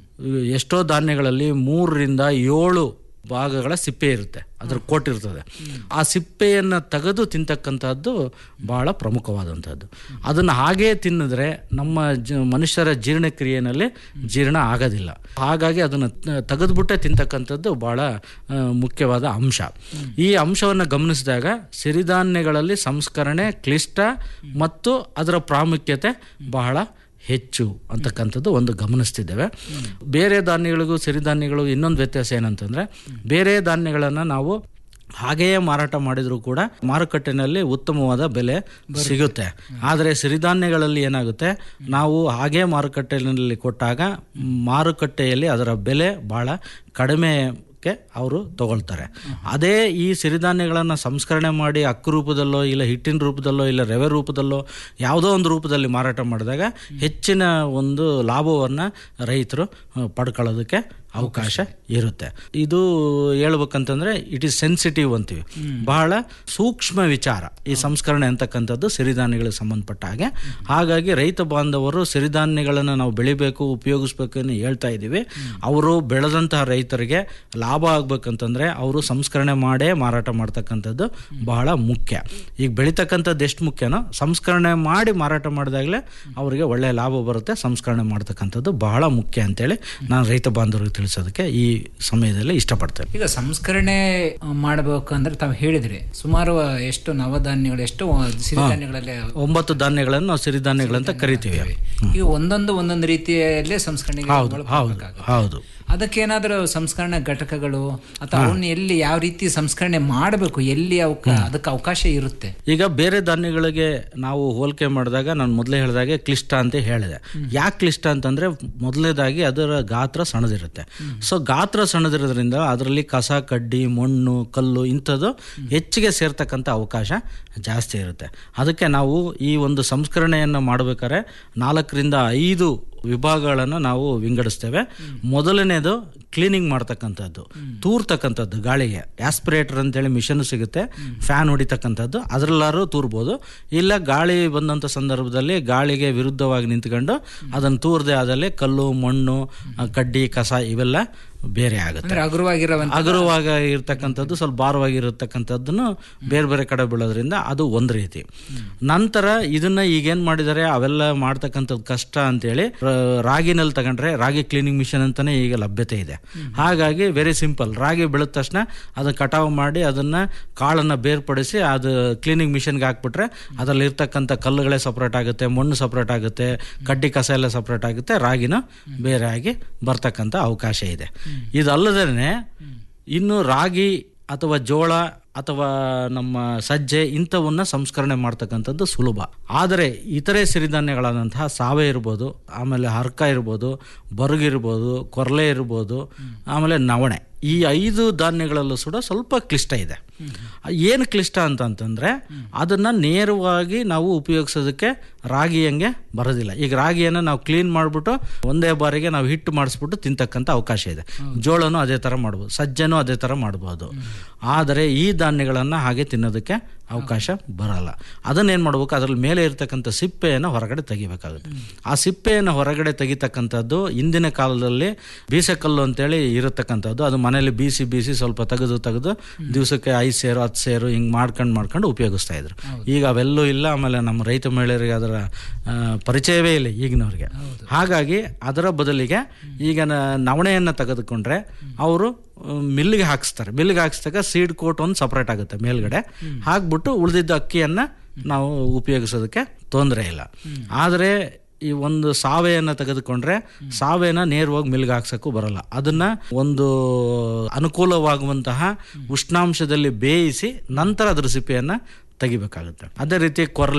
ಎಷ್ಟೋ ಧಾನ್ಯಗಳಲ್ಲಿ ಮೂರರಿಂದ ಏಳು ಭಾಗಗಳ ಸಿಪ್ಪೆ ಇರುತ್ತೆ ಅದ್ರ ಕೊಟ್ಟಿರ್ತದೆ ಆ ಸಿಪ್ಪೆಯನ್ನು ತೆಗೆದು ತಿಂತಕ್ಕಂಥದ್ದು ಬಹಳ ಪ್ರಮುಖವಾದಂಥದ್ದು ಅದನ್ನು ಹಾಗೇ ತಿನ್ನಿದ್ರೆ ನಮ್ಮ ಜ ಮನುಷ್ಯರ ಜೀರ್ಣಕ್ರಿಯೆಯಲ್ಲಿ ಜೀರ್ಣ ಆಗೋದಿಲ್ಲ ಹಾಗಾಗಿ ಅದನ್ನು ತೆಗೆದುಬಿಟ್ಟೆ ತಿಂತಕ್ಕಂಥದ್ದು ಬಹಳ ಆ, ಮುಖ್ಯವಾದ ಅಂಶ ಈ ಅಂಶವನ್ನು ಗಮನಿಸಿದಾಗ ಸಿರಿಧಾನ್ಯಗಳಲ್ಲಿ ಸಂಸ್ಕರಣೆ ಕ್ಲಿಷ್ಟ ಮತ್ತು ಅದರ ಪ್ರಾಮುಖ್ಯತೆ ಬಹಳ ಹೆಚ್ಚು ಅಂತಕ್ಕಂಥದ್ದು ಒಂದು ಗಮನಿಸ್ತಿದ್ದೇವೆ ಬೇರೆ ಧಾನ್ಯಗಳಿಗೂ ಸಿರಿಧಾನ್ಯಗಳು ಇನ್ನೊಂದು ವ್ಯತ್ಯಾಸ ಏನಂತಂದರೆ ಬೇರೆ ಧಾನ್ಯಗಳನ್ನು ನಾವು ಹಾಗೆಯೇ ಮಾರಾಟ ಮಾಡಿದರೂ ಕೂಡ ಮಾರುಕಟ್ಟೆನಲ್ಲಿ ಉತ್ತಮವಾದ ಬೆಲೆ ಸಿಗುತ್ತೆ ಆದರೆ ಸಿರಿಧಾನ್ಯಗಳಲ್ಲಿ ಏನಾಗುತ್ತೆ ನಾವು ಹಾಗೆ ಮಾರುಕಟ್ಟೆಯಲ್ಲಿ ಕೊಟ್ಟಾಗ ಮಾರುಕಟ್ಟೆಯಲ್ಲಿ ಅದರ ಬೆಲೆ ಭಾಳ ಕಡಿಮೆ ಕ್ಕೆ ಅವರು ತಗೊಳ್ತಾರೆ ಅದೇ ಈ ಸಿರಿಧಾನ್ಯಗಳನ್ನು ಸಂಸ್ಕರಣೆ ಮಾಡಿ ಅಕ್ಕು ರೂಪದಲ್ಲೋ ಇಲ್ಲ ಹಿಟ್ಟಿನ ರೂಪದಲ್ಲೋ ಇಲ್ಲ ರವೆ ರೂಪದಲ್ಲೋ ಯಾವುದೋ ಒಂದು ರೂಪದಲ್ಲಿ ಮಾರಾಟ ಮಾಡಿದಾಗ ಹೆಚ್ಚಿನ ಒಂದು ಲಾಭವನ್ನು ರೈತರು ಆ, ಪಡ್ಕೊಳ್ಳೋದಕ್ಕೆ ಅವಕಾಶ ಇರುತ್ತೆ ಇದು ಹೇಳ್ಬೇಕಂತಂದ್ರೆ ಇಟ್ ಈಸ್ ಸೆನ್ಸಿಟಿವ್ ಅಂತೀವಿ ಬಹಳ ಸೂಕ್ಷ್ಮ ವಿಚಾರ ಈ ಸಂಸ್ಕರಣೆ ಅಂತಕ್ಕಂಥದ್ದು ಸಿರಿಧಾನ್ಯಗಳಿಗೆ ಸಂಬಂಧಪಟ್ಟ ಹಾಗೆ ಹಾಗಾಗಿ ರೈತ ಬಾಂಧವರು ಸಿರಿಧಾನ್ಯಗಳನ್ನು ನಾವು ಬೆಳಿಬೇಕು ಉಪಯೋಗಿಸ್ಬೇಕು ಅಂತ ಹೇಳ್ತಾ ಇದ್ದೀವಿ ಅವರು ಬೆಳೆದಂತಹ ರೈತರಿಗೆ ಲಾಭ ಆಗ್ಬೇಕಂತಂದ್ರೆ ಅವರು ಸಂಸ್ಕರಣೆ ಮಾಡೇ ಮಾರಾಟ ಮಾಡ್ತಕ್ಕಂಥದ್ದು ಬಹಳ ಮುಖ್ಯ ಈಗ ಬೆಳಿತಕ್ಕಂಥದ್ದು ಎಷ್ಟು ಮುಖ್ಯನೋ ಸಂಸ್ಕರಣೆ ಮಾಡಿ ಮಾರಾಟ ಮಾಡಿದಾಗಲೇ ಅವರಿಗೆ ಒಳ್ಳೆಯ ಲಾಭ ಬರುತ್ತೆ ಸಂಸ್ಕರಣೆ ಮಾಡ್ತಕ್ಕಂಥದ್ದು ಬಹಳ ಮುಖ್ಯ ಅಂತೇಳಿ ನಾನು ರೈತ ಬಾಂಧವರಿಗೆ ತಿಳಿಸೋದಕ್ಕೆ ಈ ಸಮಯದಲ್ಲಿ ಇಷ್ಟಪಡ್ತೇನೆ ಈಗ ಸಂಸ್ಕರಣೆ ಆ, ಮಾಡಬೇಕಂದ್ರೆ ತಾವು ಹೇಳಿದ್ರಿ ಸುಮಾರು ಎಷ್ಟು ನವಧಾನ್ಯಗಳು ಎಷ್ಟು ಸಿರಿಧಾನ್ಯಗಳಲ್ಲಿ ಒಂಬತ್ತು ಧಾನ್ಯಗಳನ್ನು ನಾವು ಸಿರಿಧಾನ್ಯಗಳಂತ ಕರಿತೀವಿ ಈಗ ಒಂದೊಂದು ಒಂದೊಂದು ರೀತಿಯಲ್ಲೇ ಸಂಸ್ಕರಣೆಗೆ ಹೌದು ಹೌದು ಒಳಪಡ್ಬೇಕಾಗುತ್ತೆ. ಹೌದು ಅದಕ್ಕೇನಾದ್ರೂ ಸಂಸ್ಕರಣೆ ಘಟಕಗಳು ಅಥವಾ ಅವನ್ನ ಎಲ್ಲಿ ಯಾವ ರೀತಿ ಸಂಸ್ಕರಣೆ ಮಾಡಬೇಕು ಎಲ್ಲಿ ಅವಕ ಅದಕ್ಕೆ ಅವಕಾಶ ಇರುತ್ತೆ ಈಗ ಬೇರೆ ಧಾನ್ಯಗಳಿಗೆ ನಾವು ಹೋಲಿಕೆ ಮಾಡಿದಾಗ ನಾನು ಮೊದಲೇ ಹೇಳಿದಾಗೆ ಕ್ಲಿಷ್ಟ ಅಂತ ಹೇಳಿದೆ ಯಾಕೆ ಕ್ಲಿಷ್ಟ ಅಂತಂದ್ರೆ ಮೊದಲನೇದಾಗಿ ಅದರ ಗಾತ್ರ ಸಣ್ಣದಿರುತ್ತೆ ಸೊ ಗಾತ್ರ ಸಣ್ಣದಿರೋದ್ರಿಂದ ಅದರಲ್ಲಿ ಕಸ ಕಡ್ಡಿ ಮಣ್ಣು ಕಲ್ಲು ಇಂಥದ್ದು ಹೆಚ್ಚಿಗೆ ಸೇರ್ತಕ್ಕಂಥ ಅವಕಾಶ ಜಾಸ್ತಿ ಇರುತ್ತೆ ಅದಕ್ಕೆ ನಾವು ಈ ಒಂದು ಸಂಸ್ಕರಣೆಯನ್ನು ಮಾಡಬೇಕಾದ್ರೆ ನಾಲ್ಕರಿಂದ ಐದು ವಿಭಾಗಗಳನ್ನು ನಾವು ವಿಂಗಡಿಸ್ತೇವೆ ಮೊದಲನೇದು ಕ್ಲೀನಿಂಗ್ ಮಾಡ್ತಕ್ಕಂಥದ್ದು ತೂರ್ತಕ್ಕಂಥದ್ದು ಗಾಳಿಗೆ ಆಸ್ಪಿರೇಟರ್ ಅಂತೇಳಿ ಮಿಷನ್ ಸಿಗುತ್ತೆ ಫ್ಯಾನ್ ಹೊಡಿತಕ್ಕಂಥದ್ದು ಅದರಲ್ಲಾರು ತೂರ್ಬೋದು ಇಲ್ಲ ಗಾಳಿ ಬಂದಂಥ ಸಂದರ್ಭದಲ್ಲಿ ಗಾಳಿಗೆ ವಿರುದ್ಧವಾಗಿ ನಿಂತ್ಕೊಂಡು ಅದನ್ನು ತೂರದೆ ಆದಲ್ಲಿ ಕಲ್ಲು ಮಣ್ಣು ಆ, ಕಡ್ಡಿ ಕಸ ಇವೆಲ್ಲ ಬೇರೆ ಆಗುತ್ತೆ ಅಂದ್ರೆ ಹಗುರವಾಗಿರುವಂತ ಹಗುರವಾಗಿ ಇರ್ತಕ್ಕಂಥದ್ದು ಸ್ವಲ್ಪ ಭಾರವಾಗಿರತಕ್ಕಂಥದ್ದನ್ನು ಬೇರೆ ಬೇರೆ ಕಡೆ ಬೀಳೋದ್ರಿಂದ ಅದು ಒಂದು ರೀತಿ ನಂತರ ಇದನ್ನ ಈಗೇನ್ ಮಾಡಿದ್ದಾರೆ ಅವೆಲ್ಲ ಮಾಡ್ತಕ್ಕಂಥದ್ದು ಕಷ್ಟ ಅಂತೇಳಿ ರ- ರಾಗಿನಲ್ಲಿ ತಗೊಂಡ್ರೆ ರಾಗಿ ಕ್ಲೀನಿಂಗ್ ಮಿಷನ್ ಅಂತಾನೆ ಈಗ ಲಭ್ಯತೆ ಇದೆ ಹಾಗಾಗಿ ವೆರಿ ಸಿಂಪಲ್ ರಾಗಿ ಬೆಳೆದ ತಕ್ಷಣ ಅದನ್ನ ಕಟಾವು ಮಾಡಿ ಅದನ್ನ ಕಾಳನ್ನ ಬೇರ್ಪಡಿಸಿ ಅದು ಕ್ಲೀನಿಂಗ್ ಮಿಷನ್ಗೆ ಹಾಕ್ಬಿಟ್ರೆ ಅದರಲ್ಲಿ ಇರ್ತಕ್ಕಂಥ ಕಲ್ಲುಗಳೇ ಸಪ್ರೇಟ್ ಆಗುತ್ತೆ ಮಣ್ಣು ಸಪ್ರೇಟ್ ಆಗುತ್ತೆ ಕಡ್ಡಿ ಕಸ ಎಲ್ಲ ಸಪ್ರೇಟ್ ಆಗುತ್ತೆ ರಾಗಿನ ಬೇರೆ ಆಗಿ ಬರ್ತಕ್ಕಂಥ ಅವಕಾಶ ಇದೆ ಇದಲ್ಲದೇ ಇನ್ನು ರಾಗಿ ಅಥವಾ ಜೋಳ ಅಥವಾ ನಮ್ಮ ಸಜ್ಜೆ ಇಂಥವನ್ನ ಸಂಸ್ಕರಣೆ ಮಾಡ್ತಕ್ಕಂಥದ್ದು ಸುಲಭ ಆದರೆ ಇತರೆ ಸಿರಿಧಾನ್ಯಗಳಾದಂತಹ ಸಾವೆ ಇರ್ಬೋದು ಆಮೇಲೆ ಹರ್ಕ ಇರ್ಬೋದು ಬರುಗಿರ್ಬೋದು ಕೊರ್ಲೆ ಇರ್ಬೋದು ಆಮೇಲೆ ನವಣೆ ಈ ಐದು ಧಾನ್ಯಗಳಲ್ಲೂ ಕೂಡ ಸ್ವಲ್ಪ ಕ್ಲಿಷ್ಟ ಇದೆ ಏನು ಕ್ಲಿಷ್ಟ ಅಂತಂತಂದ್ರೆ ಅದನ್ನ ನೇರವಾಗಿ ನಾವು ಉಪಯೋಗಿಸೋದಕ್ಕೆ ರಾಗಿ ಹಂಗೆ ಬರೋದಿಲ್ಲ ಈಗ ರಾಗಿಯನ್ನು ನಾವು ಕ್ಲೀನ್ ಮಾಡಿಬಿಟ್ಟು ಒಂದೇ ಬಾರಿಗೆ ನಾವು ಹಿಟ್ಟು ಮಾಡಿಸ್ಬಿಟ್ಟು ತಿಂತಕ್ಕಂಥ ಅವಕಾಶ ಇದೆ ಜೋಳನೂ ಅದೇ ಥರ ಮಾಡ್ಬೋದು ಸಜ್ಜನೂ ಅದೇ ಥರ ಮಾಡ್ಬೋದು ಆದರೆ ಈ ಧಾನ್ಯಗಳನ್ನು ಹಾಗೆ ತಿನ್ನೋದಕ್ಕೆ ಅವಕಾಶ ಬರಲ್ಲ ಅದನ್ನೇನು ಮಾಡ್ಬೇಕು ಅದರಲ್ಲಿ ಮೇಲೆ ಇರ್ತಕ್ಕಂಥ ಸಿಪ್ಪೆಯನ್ನು ಹೊರಗಡೆ ತೆಗಿಬೇಕಾಗುತ್ತೆ ಆ ಸಿಪ್ಪೆಯನ್ನು ಹೊರಗಡೆ ತೆಗಿತಕ್ಕಂಥದ್ದು ಇಂದಿನ ಕಾಲದಲ್ಲಿ ಬೀಸಕಲ್ಲು ಅಂತೇಳಿ ಇರತಕ್ಕಂಥದ್ದು ಅದು ಮನೇಲಿ ಬೀಸಿ ಬೀಸಿ ಸ್ವಲ್ಪ ತೆಗೆದು ತೆಗೆದು ದಿವಸಕ್ಕೆ ಐದು ಸೇರು ಹತ್ತು ಸೇರು ಹಿಂಗೆ ಮಾಡ್ಕೊಂಡು ಮಾಡ್ಕೊಂಡು ಉಪಯೋಗಿಸ್ತಾ ಇದ್ರು ಈಗ ಅವೆಲ್ಲೂ ಇಲ್ಲ ಆಮೇಲೆ ನಮ್ಮ ರೈತ ಮಹಿಳೆಯರಿಗೆ ಅದರ ಆ, ಪರಿಚಯವೇ ಇಲ್ಲ ಈಗಿನವ್ರಿಗೆ ಹಾಗಾಗಿ ಅದರ ಬದಲಿಗೆ ಈಗ ನ- ನವಣೆಯನ್ನು ತೆಗೆದುಕೊಂಡ್ರೆ ಅವರು ಮಿಲ್ಲಿಗೆ ಹಾಕಿಸ್ತಾರೆ ಮಿಲ್ಲಿಗೆ ಹಾಕಿಸಿದಾಗ ಸೀಡ್ ಕೋಟ್ ಒಂದು ಸಪ್ರೇಟ್ ಆಗುತ್ತೆ ಮೇಲ್ಗಡೆ ಹಾಕ್ಬಿಟ್ಟು ಉಳಿದಿದ್ದ ಅಕ್ಕಿಯನ್ನು ನಾವು ಉಪಯೋಗಿಸೋದಕ್ಕೆ ತೊಂದರೆ ಇಲ್ಲ ಆದರೆ ಈ ಒಂದು ಸಾವೆಯನ್ನು ತೆಗೆದುಕೊಂಡ್ರೆ ಸಾವೆನ ನೇರವಾಗಿ ಮಿಲ್ಗೆ ಹಾಕ್ಸಕ್ಕೂ ಬರಲ್ಲ ಅದನ್ನ ಒಂದು ಅನುಕೂಲವಾಗುವಂತಹ ಉಷ್ಣಾಂಶದಲ್ಲಿ ಬೇಯಿಸಿ ನಂತರ ಅದ್ರ ಸಿಪ್ಪೆಯನ್ನು ತೆಗಿಬೇಕಾಗುತ್ತೆ ಅದೇ ರೀತಿ ಕೊರಲೆ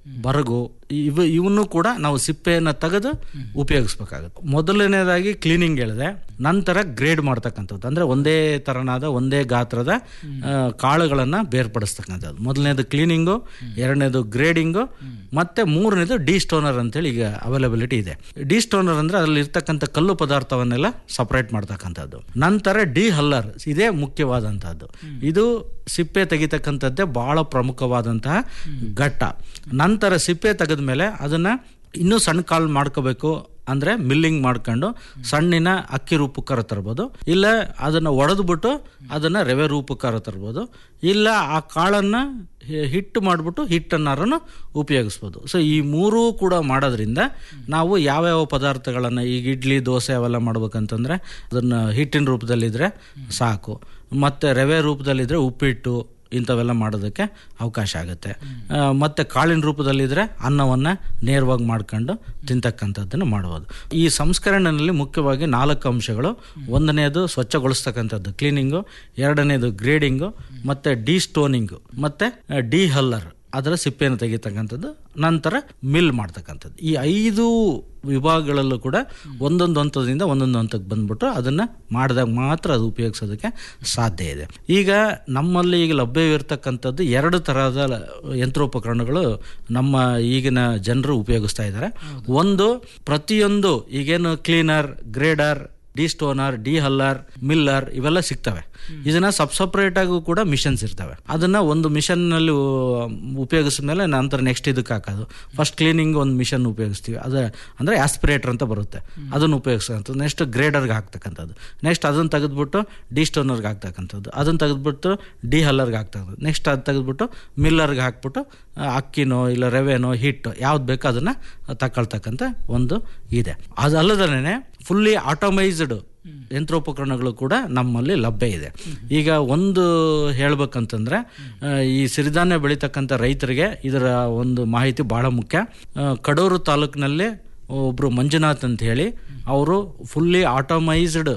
ಬರಗು ಇವು ಇವನ್ನು ಕೂಡ ನಾವು ಸಿಪ್ಪೆಯನ್ನು ತೆಗೆದು ಉಪಯೋಗಿಸ್ಬೇಕಾಗುತ್ತೆ ಮೊದಲನೇದಾಗಿ ಕ್ಲೀನಿಂಗ್ ಹೇಳಿದೆ ನಂತರ ಗ್ರೇಡ್ ಮಾಡ್ತಕ್ಕಂಥದ್ದು ಅಂದರೆ ಒಂದೇ ತರನಾದ ಒಂದೇ ಗಾತ್ರದ ಆ, ಕಾಳುಗಳನ್ನು ಬೇರ್ಪಡಿಸ್ತಕ್ಕಂಥದ್ದು ಮೊದಲನೇದು ಕ್ಲೀನಿಂಗು ಎರಡನೇದು ಗ್ರೇಡಿಂಗು ಮತ್ತೆ ಮೂರನೇದು ಡಿ ಸ್ಟೋನರ್ ಅಂತೇಳಿ ಈಗ ಅವೈಲಬಿಲಿಟಿ ಇದೆ ಡಿ ಸ್ಟೋನರ್ ಅಂದರೆ ಅದರಲ್ಲಿ ಇರ್ತಕ್ಕಂಥ ಕಲ್ಲು ಪದಾರ್ಥವನ್ನೆಲ್ಲ ಸಪರೇಟ್ ಮಾಡ್ತಕ್ಕಂಥದ್ದು ನಂತರ ಡಿ ಹಲ್ಲರ್ ಇದೇ ಮುಖ್ಯವಾದಂಥದ್ದು ಇದು ಸಿಪ್ಪೆ ತೆಗಿತಕ್ಕಂಥದ್ದೇ ಬಹಳ ಪ್ರಮುಖವಾದಂತಹ ಘಟ್ಟ ನಂತರ ಸಿಪ್ಪೆ ತೆಗೆದ ಮೇಲೆ ಅದನ್ನು ಇನ್ನೂ ಸಣ್ಣ ಕಾಳು ಮಾಡ್ಕೋಬೇಕು ಅಂದರೆ ಮಿಲ್ಲಿಂಗ್ ಮಾಡ್ಕೊಂಡು ಸಣ್ಣಿನ ಅಕ್ಕಿ ರೂಪಕ್ಕಾರ ತರ್ಬೋದು ಇಲ್ಲ ಅದನ್ನು ಒಡೆದ್ಬಿಟ್ಟು ಅದನ್ನು ರವೆ ರೂಪಕ್ಕಾರ ತರ್ಬೋದು ಇಲ್ಲ ಆ ಕಾಳನ್ನು ಹಿ- ಹಿಟ್ಟು ಮಾಡಿಬಿಟ್ಟು ಹಿಟ್ಟನ್ನಾರನ್ನು ಉಪಯೋಗಿಸ್ಬೋದು ಸೊ ಈ ಮೂರೂ ಕೂಡ ಮಾಡೋದ್ರಿಂದ ನಾವು ಯಾವ್ಯಾವ ಪದಾರ್ಥಗಳನ್ನು ಈಗ ಇಡ್ಲಿ ದೋಸೆ ಅವೆಲ್ಲ ಮಾಡ್ಬೇಕಂತಂದರೆ ಅದನ್ನು ಹಿಟ್ಟಿನ ರೂಪದಲ್ಲಿದ್ದರೆ ಸಾಕು ಮತ್ತು ರವೆ ರೂಪದಲ್ಲಿದ್ದರೆ ಉಪ್ಪಿಟ್ಟು ಇಂಥವೆಲ್ಲ ಮಾಡೋದಕ್ಕೆ ಅವಕಾಶ ಆಗುತ್ತೆ ಆ, ಮತ್ತೆ ಕಾಳಿನ ರೂಪದಲ್ಲಿದ್ದರೆ ಅನ್ನವನ್ನು ನೇರವಾಗಿ ಮಾಡ್ಕೊಂಡು ತಿಂತಕ್ಕಂಥದ್ದನ್ನು ಮಾಡ್ಬೋದು ಈ ಸಂಸ್ಕರಣೆಯಲ್ಲಿ ಮುಖ್ಯವಾಗಿ ನಾಲ್ಕು ಅಂಶಗಳು ಒಂದನೇದು ಸ್ವಚ್ಛಗೊಳಿಸ್ತಕ್ಕಂಥದ್ದು ಕ್ಲೀನಿಂಗು ಎರಡನೇದು ಗ್ರೇಡಿಂಗು ಮತ್ತು ಡಿ ಸ್ಟೋನಿಂಗು ಮತ್ತು ಡಿ ಹಲ್ಲರ್ ಅದರ ಸಿಪ್ಪೆಯನ್ನು ತೆಗಿತಕ್ಕಂಥದ್ದು ನಂತರ ಮಿಲ್ ಮಾಡ್ತಕ್ಕಂಥದ್ದು ಈ ಐದು ವಿಭಾಗಗಳಲ್ಲೂ ಕೂಡ ಒಂದೊಂದು ಹಂತದಿಂದ ಒಂದೊಂದು ಹಂತಕ್ಕೆ ಬಂದ್ಬಿಟ್ಟು ಅದನ್ನು ಮಾಡಿದಾಗ ಮಾತ್ರ ಅದು ಉಪಯೋಗಿಸೋದಕ್ಕೆ ಸಾಧ್ಯ ಇದೆ ಈಗ ನಮ್ಮಲ್ಲಿ ಈಗ ಲಭ್ಯವಿರ್ತಕ್ಕಂಥದ್ದು ಎರಡು ತರಹದ ಲ- ಯಂತ್ರೋಪಕರಣಗಳು ನಮ್ಮ ಈಗಿನ ಜನರು ಉಪಯೋಗಿಸ್ತಾ ಇದ್ದಾರೆ ಒಂದು ಪ್ರತಿಯೊಂದು ಈಗೇನು cleaner grader destoner dehuller miller ಇವೆಲ್ಲ ಸಿಗ್ತವೆ ಇದನ್ನ ಸಬ್ ಸಪ್ರೇಟ್ ಆಗೂ ಕೂಡ ಮಿಷನ್ಸ್ ಇರ್ತವೆ ಅದನ್ನ ಒಂದು ಮಿಷನ್ ನಲ್ಲಿ ಉಪಯೋಗಿಸಿದ ಮೇಲೆ ನಂತರ ನೆಕ್ಸ್ಟ್ ಇದಕ್ಕೆ ಹಾಕೋದು ಫಸ್ಟ್ ಕ್ಲೀನಿಂಗ್ ಒಂದು ಮಿಷನ್ ಉಪಯೋಗಿಸ್ತೀವಿ ಅದು ಅಂದ್ರೆ ಆಸ್ಪಿರೇಟರ್ ಅಂತ ಬರುತ್ತೆ ಅದನ್ನು ಉಪಯೋಗಿಸ್ತಕ್ಕಂಥದ್ದು ನೆಕ್ಸ್ಟ್ ಗ್ರೇಡರ್ಗೆ ಹಾಕ್ತಕ್ಕಂಥದ್ದು ನೆಕ್ಸ್ಟ್ ಅದನ್ನು ತೆಗೆದ್ಬಿಟ್ಟು ಡಿ ಸ್ಟೋನರ್ಗೆ ಹಾಕ್ತಕ್ಕಂಥದ್ದು ಅದನ್ನು ತೆಗೆದ್ಬಿಟ್ಟು ಡಿ ಹಲ್ಲರ್ಗೆ ಹಾಕ್ತಕ್ಕಂಥದ್ದು ನೆಕ್ಸ್ಟ್ ಅದು ತೆಗೆದ್ಬಿಟ್ಟು ಮಿಲ್ಲರ್ಗೆ ಹಾಕ್ಬಿಟ್ಟು ಆ, ಅಕ್ಕಿನೋ ಇಲ್ಲ ರವೆನೋ ಹಿಟ್ಟು ಯಾವ್ದು ಬೇಕೋ ಅದನ್ನ ತಗೊಳ್ತಕ್ಕಂಥ ಒಂದು ಇದೆ ಅದಲ್ಲದೇ ಫುಲ್ಲಿ ಆಟೋಮೈಸ್ಡ್ ಯಂತ್ರೋಪಕರಣಗಳು ಕೂಡ ನಮ್ಮಲ್ಲಿ ಲಭ್ಯ ಇದೆ ಈಗ ಒಂದು ಹೇಳ್ಬೇಕಂತಂದ್ರೆ ಆ, ಈ ಸಿರಿಧಾನ್ಯ ಬೆಳೀತಕ್ಕಂಥ ರೈತರಿಗೆ ಇದರ ಒಂದು ಮಾಹಿತಿ ಬಹಳ ಮುಖ್ಯ ಆ, ಕಡೂರು ತಾಲೂಕಿನಲ್ಲಿ ಒಬ್ಬರು ಮಂಜುನಾಥ್ ಅಂತ ಹೇಳಿ ಅವರು ಫುಲ್ಲಿ ಆಟೋಮೈಸ್ಡ್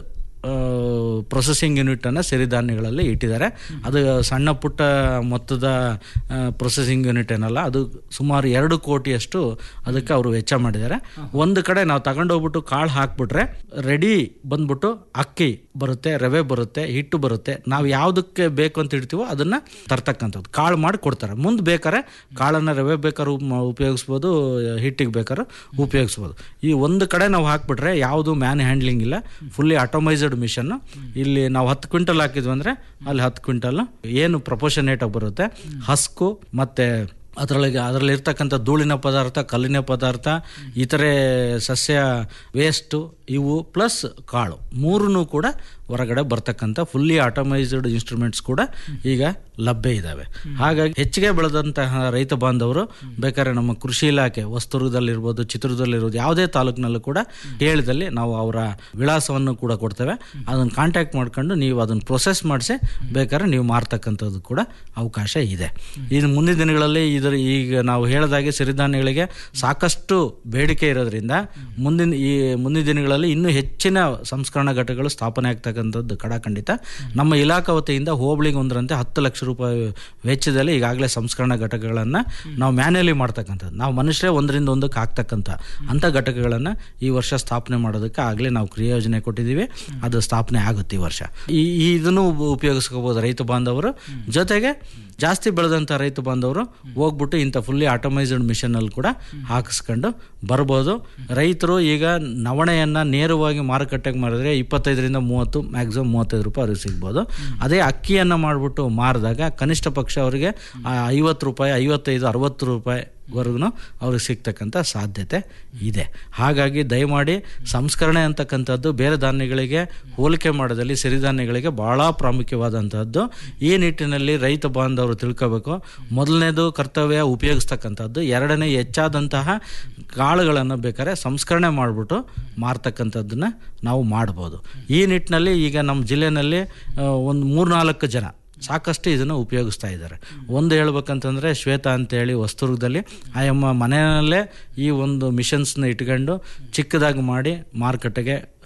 ಪ್ರೊಸೆಸಿಂಗ್ ಯೂನಿಟನ್ನು ಸಿರಿಧಾನ್ಯಗಳಲ್ಲಿ ಇಟ್ಟಿದ್ದಾರೆ ಅದು ಸಣ್ಣ ಪುಟ್ಟ ಮೊತ್ತದ ಪ್ರೊಸೆಸಿಂಗ್ ಯೂನಿಟ್ ಏನಲ್ಲ ಅದು ಸುಮಾರು ಎರಡು ಕೋಟಿಯಷ್ಟು ಅದಕ್ಕೆ ಅವರು ವೆಚ್ಚ ಮಾಡಿದ್ದಾರೆ ಒಂದು ಕಡೆ ನಾವು ತಗೊಂಡೋಗ್ಬಿಟ್ಟು ಕಾಳು ಹಾಕ್ಬಿಟ್ರೆ ರೆಡಿ ಬಂದ್ಬಿಟ್ಟು ಅಕ್ಕಿ ಬರುತ್ತೆ ರವೆ ಬರುತ್ತೆ ಹಿಟ್ಟು ಬರುತ್ತೆ ನಾವು ಯಾವುದಕ್ಕೆ ಬೇಕು ಅಂತ ಇಡ್ತೀವೋ ಅದನ್ನ ತರ್ತಕ್ಕಂಥದ್ದು ಕಾಳು ಮಾಡಿ ಕೊಡ್ತಾರೆ ಮುಂದೆ ಬೇಕಾದ್ರೆ ಕಾಳನ್ನು ರವೆ ಬೇಕಾದ್ರೂ ಮ- ಉಪಯೋಗಿಸ್ಬೋದು ಹಿಟ್ಟಿಗೆ ಬೇಕಾದ್ರೂ ಉಪಯೋಗಿಸ್ಬೋದು ಈ ಒಂದು ಕಡೆ ನಾವು ಹಾಕ್ಬಿಟ್ರೆ ಯಾವುದು ಮ್ಯಾನ್ ಹ್ಯಾಂಡ್ಲಿಂಗ್ ಇಲ್ಲ ಫುಲ್ಲಿ ಆಟೋಮೈಸ್ಡ್ ಮಿಷನ್ ಇಲ್ಲಿ ನಾವು ಹತ್ತು ಕ್ವಿಂಟಲ್ ಹಾಕಿದ್ವಿ ಅಂದ್ರೆ ಅಲ್ಲಿ ಹತ್ತು ಕ್ವಿಂಟಲ್ ಏನು ಪ್ರಪೋರ್ಷನೇಟ್ ಆಗಿ ಬರುತ್ತೆ ಹಸ್ಕು ಮತ್ತೆ ಅದರೊಳಗೆ ಅದರಲ್ಲಿ ಇರ್ತಕ್ಕಂಥ ಧೂಳಿನ ಪದಾರ್ಥ ಕಲ್ಲಿನ ಪದಾರ್ಥ ಇತರೆ ಸಸ್ಯ ವೇಸ್ಟು ಇವು ಪ್ಲಸ್ ಕಾಳು ಮೂರೂ ಕೂಡ ಹೊರಗಡೆ ಬರ್ತಕ್ಕಂಥ ಫುಲ್ಲಿ ಆಟೋಮೈಸ್ಡ್ ಇನ್ಸ್ಟ್ರೂಮೆಂಟ್ಸ್ ಕೂಡ ಈಗ ಲಭ್ಯ ಇದ್ದಾವೆ ಹಾಗಾಗಿ ಹೆಚ್ಚಿಗೆ ಬೆಳೆದಂತಹ ರೈತ ಬಾಂಧವರು ಬೇಕಾದ್ರೆ ನಮ್ಮ ಕೃಷಿ ಇಲಾಖೆ ವಸ್ತುರ್ಗದಲ್ಲಿರ್ಬೋದು ಚಿತ್ರದುರ್ಗದಲ್ಲಿರ್ಬೋದು ಯಾವುದೇ ತಾಲೂಕಿನಲ್ಲೂ ಕೂಡ ಕೇಳಿದಲ್ಲಿ ನಾವು ಅವರ ವಿಳಾಸವನ್ನು ಕೂಡ ಕೊಡ್ತೇವೆ ಅದನ್ನು ಕಾಂಟ್ಯಾಕ್ಟ್ ಮಾಡ್ಕೊಂಡು ನೀವು ಅದನ್ನು ಪ್ರೊಸೆಸ್ ಮಾಡಿಸಿ ಬೇಕಾದ್ರೆ ನೀವು ಮಾರ್ತಕ್ಕಂಥದ್ದು ಕೂಡ ಅವಕಾಶ ಇದೆ ಇನ್ನು ಮುಂದಿನ ದಿನಗಳಲ್ಲಿ ಇದರ ಈಗ ನಾವು ಹೇಳಿದಾಗೆ ಸಿರಿಧಾನ್ಯಗಳಿಗೆ ಸಾಕಷ್ಟು ಬೇಡಿಕೆ ಇರೋದ್ರಿಂದ ಮುಂದಿನ ಈ ಮುಂದಿನ ದಿನಗಳಲ್ಲಿ ಇನ್ನೂ ಹೆಚ್ಚಿನ ಸಂಸ್ಕರಣಾ ಘಟಕಗಳು ಸ್ಥಾಪನೆ ಆಗ್ತಕ್ಕಂಥದ್ದು ಕಡಾಖಂಡಿತ ನಮ್ಮ ಇಲಾಖಾ ವತಿಯಿಂದ ಹೋಬಳಿಗೆ ಒಂದರಂತೆ ಹತ್ತು ಲಕ್ಷ ರೂಪಾಯಿ ವೆಚ್ಚದಲ್ಲಿ ಈಗಾಗಲೇ ಸಂಸ್ಕರಣಾ ಘಟಕಗಳನ್ನು ನಾವು ಮ್ಯಾನ್ಯಲಿ ಮಾಡ್ತಕ್ಕಂಥದ್ದು ನಾವು ಮನುಷ್ಯರೇ ಒಂದರಿಂದ ಒಂದಕ್ಕೆ ಹಾಕ್ತಕ್ಕಂಥ ಅಂಥ ಘಟಕಗಳನ್ನು ಈ ವರ್ಷ ಸ್ಥಾಪನೆ ಮಾಡೋದಕ್ಕೆ ಆಗಲೇ ನಾವು ಕ್ರಿಯೋಜನೆ ಕೊಟ್ಟಿದ್ದೀವಿ ಅದು ಸ್ಥಾಪನೆ ಆಗುತ್ತೆ ಈ ವರ್ಷ ಈ ಈ ಇದನ್ನು ಉಪಯೋಗಿಸ್ಕೋಬೋದು ರೈತ ಬಾಂಧವರು ಜೊತೆಗೆ ಜಾಸ್ತಿ ಬೆಳೆದಂಥ ರೈತ ಬಾಂಧವರು ಹೋಗ್ಬಿಟ್ಟು ಇಂಥ ಫುಲ್ಲಿ ಆಟೋಮೈಸ್ಡ್ ಮಿಷನಲ್ಲಿ ಕೂಡ ಹಾಕಿಸ್ಕೊಂಡು ಬರ್ಬೋದು ರೈತರು ಈಗ ನವಣೆಯನ್ನು ನೇರವಾಗಿ ಮಾರುಕಟ್ಟೆಗೆ ಮಾರಿದ್ರೆ ಇಪ್ಪತ್ತೈದರಿಂದ ಮೂವತ್ತು ಮ್ಯಾಕ್ಸಿಮಮ್ ಮೂವತ್ತೈದು ರೂಪಾಯಿ ಅವ್ರಿಗೆ ಸಿಗ್ಬೋದು ಅದೇ ಅಕ್ಕಿಯನ್ನು ಮಾಡಿಬಿಟ್ಟು ಮಾರಿದಾಗ ಕನಿಷ್ಠ ಪಕ್ಷ ಅವರಿಗೆ ಐವತ್ತು ರೂಪಾಯಿ ಐವತ್ತೈದು ಅರವತ್ತು ರೂಪಾಯಿ ವರೆಗೂ ಅವ್ರಿಗೆ ಸಿಗ್ತಕ್ಕಂಥ ಸಾಧ್ಯತೆ ಇದೆ ಹಾಗಾಗಿ ದಯಮಾಡಿ ಸಂಸ್ಕರಣೆ ಅಂತಕ್ಕಂಥದ್ದು ಬೇರೆ ಧಾನ್ಯಗಳಿಗೆ ಹೋಲಿಕೆ ಮಾಡೋದಲ್ಲಿ ಸಿರಿಧಾನ್ಯಗಳಿಗೆ ಬಹಳ ಪ್ರಾಮುಖ್ಯವಾದಂಥದ್ದು ಈ ನಿಟ್ಟಿನಲ್ಲಿ ರೈತ ಬಾಂಧವರು ತಿಳ್ಕೋಬೇಕು ಮೊದಲನೇದು ಕರ್ತವ್ಯ ಉಪಯೋಗಿಸ್ತಕ್ಕಂಥದ್ದು ಎರಡನೇ ಹೆಚ್ಚಾದಂತಹ ಕಾಳುಗಳನ್ನು ಬೇಕಾದ್ರೆ ಸಂಸ್ಕರಣೆ ಮಾಡಿಬಿಟ್ಟು ಮಾರ್ತಕ್ಕಂಥದ್ದನ್ನ ನಾವು ಮಾಡ್ಬೋದು ಈ ನಿಟ್ಟಿನಲ್ಲಿ ಈಗ ನಮ್ಮ ಜಿಲ್ಲೆಯಲ್ಲಿ ಒಂದು ಮೂರ್ನಾಲ್ಕು ಜನ ಸಾಕಷ್ಟು ಇದನ್ನು ಉಪಯೋಗಿಸ್ತಾ ಇದ್ದಾರೆ ಒಂದು ಹೇಳ್ಬೇಕಂತಂದರೆ ಶ್ವೇತಾ ಅಂತೇಳಿ ವಸ್ತುರ್ಗದಲ್ಲಿ ಆಯಮ್ಮ ಮನೆಯಲ್ಲೇ ಈ ಒಂದು ಮಿಷನ್ಸ್ನ ಇಟ್ಕೊಂಡು ಚಿಕ್ಕದಾಗಿ ಮಾಡಿ ಮಾರುಕಟ್ಟೆಗೆ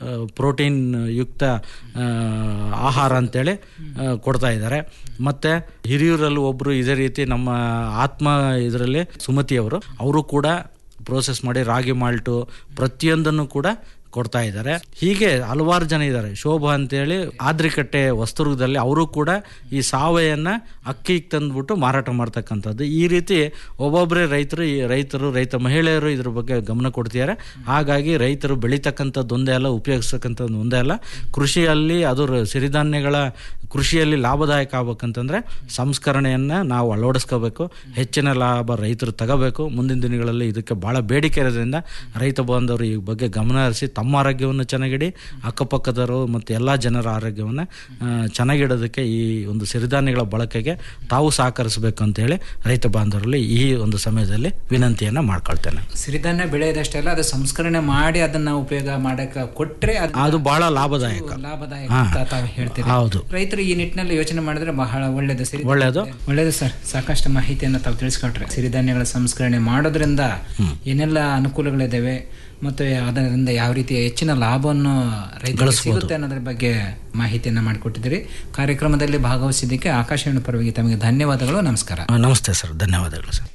ಪ್ರೋಟೀನ್ ಯುಕ್ತ ಆ, ಆಹಾರ ಅಂತೇಳಿ ಆ, ಕೊಡ್ತಾ ಇದ್ದಾರೆ ಮತ್ತೆ ಹಿರಿಯೂರಲ್ಲಿ ಒಬ್ರು ಇದೇ ರೀತಿ ನಮ್ಮ ಆತ್ಮ ಇದರಲ್ಲಿ ಸುಮತಿಯವರು ಅವರು ಕೂಡ ಪ್ರೋಸೆಸ್ ಮಾಡಿ ರಾಗಿ ಮಾಲ್ಟು ಪ್ರತಿಯೊಂದನ್ನು ಕೂಡ ಕೊಡ್ತಾ ಇದ್ದಾರೆ ಹೀಗೆ ಹಲವಾರು ಜನ ಇದ್ದಾರೆ ಶೋಭಾ ಅಂತೇಳಿ ಆದ್ರಿಕಟ್ಟೆ ವಸ್ತುರ್ಗದಲ್ಲಿ ಅವರು ಕೂಡ ಈ ಸಾವೆಯನ್ನ ಅಕ್ಕಿಗೆ ತಂದ್ಬಿಟ್ಟು ಮಾರಾಟ ಮಾಡ್ತಕ್ಕಂಥದ್ದು ಈ ರೀತಿ ಒಬ್ಬೊಬ್ಬರೇ ರೈತರು ಈ ರೈತರು ರೈತ ಮಹಿಳೆಯರು ಇದ್ರ ಬಗ್ಗೆ ಗಮನ ಕೊಡ್ತಿದ್ದಾರೆ ಹಾಗಾಗಿ ರೈತರು ಬೆಳೀತಕ್ಕಂಥದ್ದು ಒಂದೇ ಅಲ್ಲ ಉಪಯೋಗಿಸ್ತಕ್ಕಂಥದ್ದು ಒಂದೇ ಅಲ್ಲ ಕೃಷಿಯಲ್ಲಿ ಅದು ರ- ಸಿರಿಧಾನ್ಯಗಳ ಕೃಷಿಯಲ್ಲಿ ಲಾಭದಾಯಕ ಆಗ್ಬೇಕಂತಂದ್ರೆ ಸಂಸ್ಕರಣೆಯನ್ನ ನಾವು ಅಳವಡಿಸ್ಕೋಬೇಕು ಹೆಚ್ಚಿನ ಲಾಭ ರೈತರು ತಗೋಬೇಕು ಮುಂದಿನ ದಿನಗಳಲ್ಲಿ ಇದಕ್ಕೆ ಬಹಳ ಬೇಡಿಕೆ ಇರೋದ್ರಿಂದ ರೈತ ಬಾಂಧವರು ಈ ಬಗ್ಗೆ ಗಮನ ಹರಿಸಿ ತಮ್ಮ ಆರೋಗ್ಯವನ್ನು ಚೆನ್ನಾಗಿಡಿ ಅಕ್ಕಪಕ್ಕದವರು ಮತ್ತು ಎಲ್ಲ ಜನರ ಆರೋಗ್ಯವನ್ನು ಆ, ಚೆನ್ನಾಗಿಡೋದಕ್ಕೆ ಈ ಒಂದು ಸಿರಿಧಾನ್ಯಗಳ ಬಳಕೆಗೆ ತಾವು ಸಹಕರಿಸಬೇಕು ಅಂತ ಹೇಳಿ ರೈತ ಬಾಂಧವರಲ್ಲಿ ಈ ಒಂದು ಸಮಯದಲ್ಲಿ ವಿನಂತಿಯನ್ನ ಮಾಡ್ಕೊಳ್ತೇನೆ ಸಿರಿಧಾನ್ಯ ಬೆಳೆಯೋದಷ್ಟೇ ಅಲ್ಲ ಅದು ಸಂಸ್ಕರಣೆ ಮಾಡಿ ಅದನ್ನ ಉಪಯೋಗ ಮಾಡಕ್ಕೆ ಕೊಟ್ರೆ ಅದು ಬಹಳ ಲಾಭದಾಯಕ ಲಾಭದಾಯಕ ಹಾ. ಅಂತ ತಾವು ಹೇಳ್ತೀರಿ ಹೌದು. ರೈತರು ಈ ನಿಟ್ಟಿನಲ್ಲಿ ಯೋಚನೆ ಮಾಡಿದ್ರೆ ಬಹಳ ಒಳ್ಳೇದು ಸಿರಿ ಒಳ್ಳೆಯದು. ಒಳ್ಳೇದು ಸರ್ ಸಾಕಷ್ಟು ಮಾಹಿತಿಯನ್ನು ತಾವು ತಿಳಿಸ್ಕೊಟ್ರೆ ಸಿರಿಧಾನ್ಯಗಳ ಸಂಸ್ಕರಣೆ ಮಾಡೋದ್ರಿಂದ ಏನೆಲ್ಲ ಅನುಕೂಲಗಳಿದಾವೆ ಮತ್ತು ಅದರಿಂದ ಯಾವ ರೀತಿ ಹೆಚ್ಚಿನ ಲಾಭವನ್ನು ರೈತರಿಗೆ ಗಳಿಸ್ಬೋದು. ಸಿಗುತ್ತೆ ಅನ್ನೋದ್ರ ಬಗ್ಗೆ ಮಾಹಿತಿಯನ್ನು ಮಾಡಿಕೊಟ್ಟಿದ್ದೀರಿ ಕಾರ್ಯಕ್ರಮದಲ್ಲಿ ಭಾಗವಹಿಸಿದ್ದಕ್ಕೆ ಆಕಾಶವಾಣಿ ಪರವಾಗಿ ತಮಗೆ ಧನ್ಯವಾದಗಳು ನಮಸ್ಕಾರ ಆ, ನಮಸ್ತೆ ಸರ್ ಧನ್ಯವಾದಗಳು ಸರ್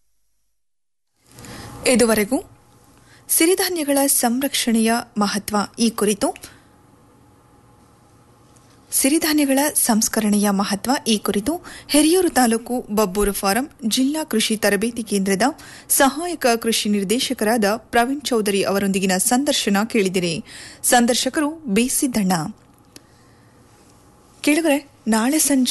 ಇದುವರೆಗೂ ಸಿರಿಧಾನ್ಯಗಳ ಸಂರಕ್ಷಣೆಯ ಮಹತ್ವ ಈ ಕುರಿತು ಸಿರಿಧಾನ್ಯಗಳ ಸಂಸ್ಕರಣೆಯ ಮಹತ್ವ ಈ ಕುರಿತು ಹಿರಿಯೂರು ತಾಲೂಕು ಬಬ್ಬೂರು ಫಾರಂ ಜಿಲ್ಲಾ ಕೃಷಿ ತರಬೇತಿ ಕೇಂದ್ರದ ಸಹಾಯಕ ಕೃಷಿ ನಿರ್ದೇಶಕರಾದ ಪ್ರವೀಣ್ ಚೌಧರಿ ಅವರೊಂದಿಗಿನ ಸಂದರ್ಶನ ಕೇಳಿದಿರಿ ಸಂದರ್ಶಕರು ಬಿ ಸಿದ್ದಣ್ಣ ಕೇಳಿದರೆ ನಾಳೆ ಸಂಜೆ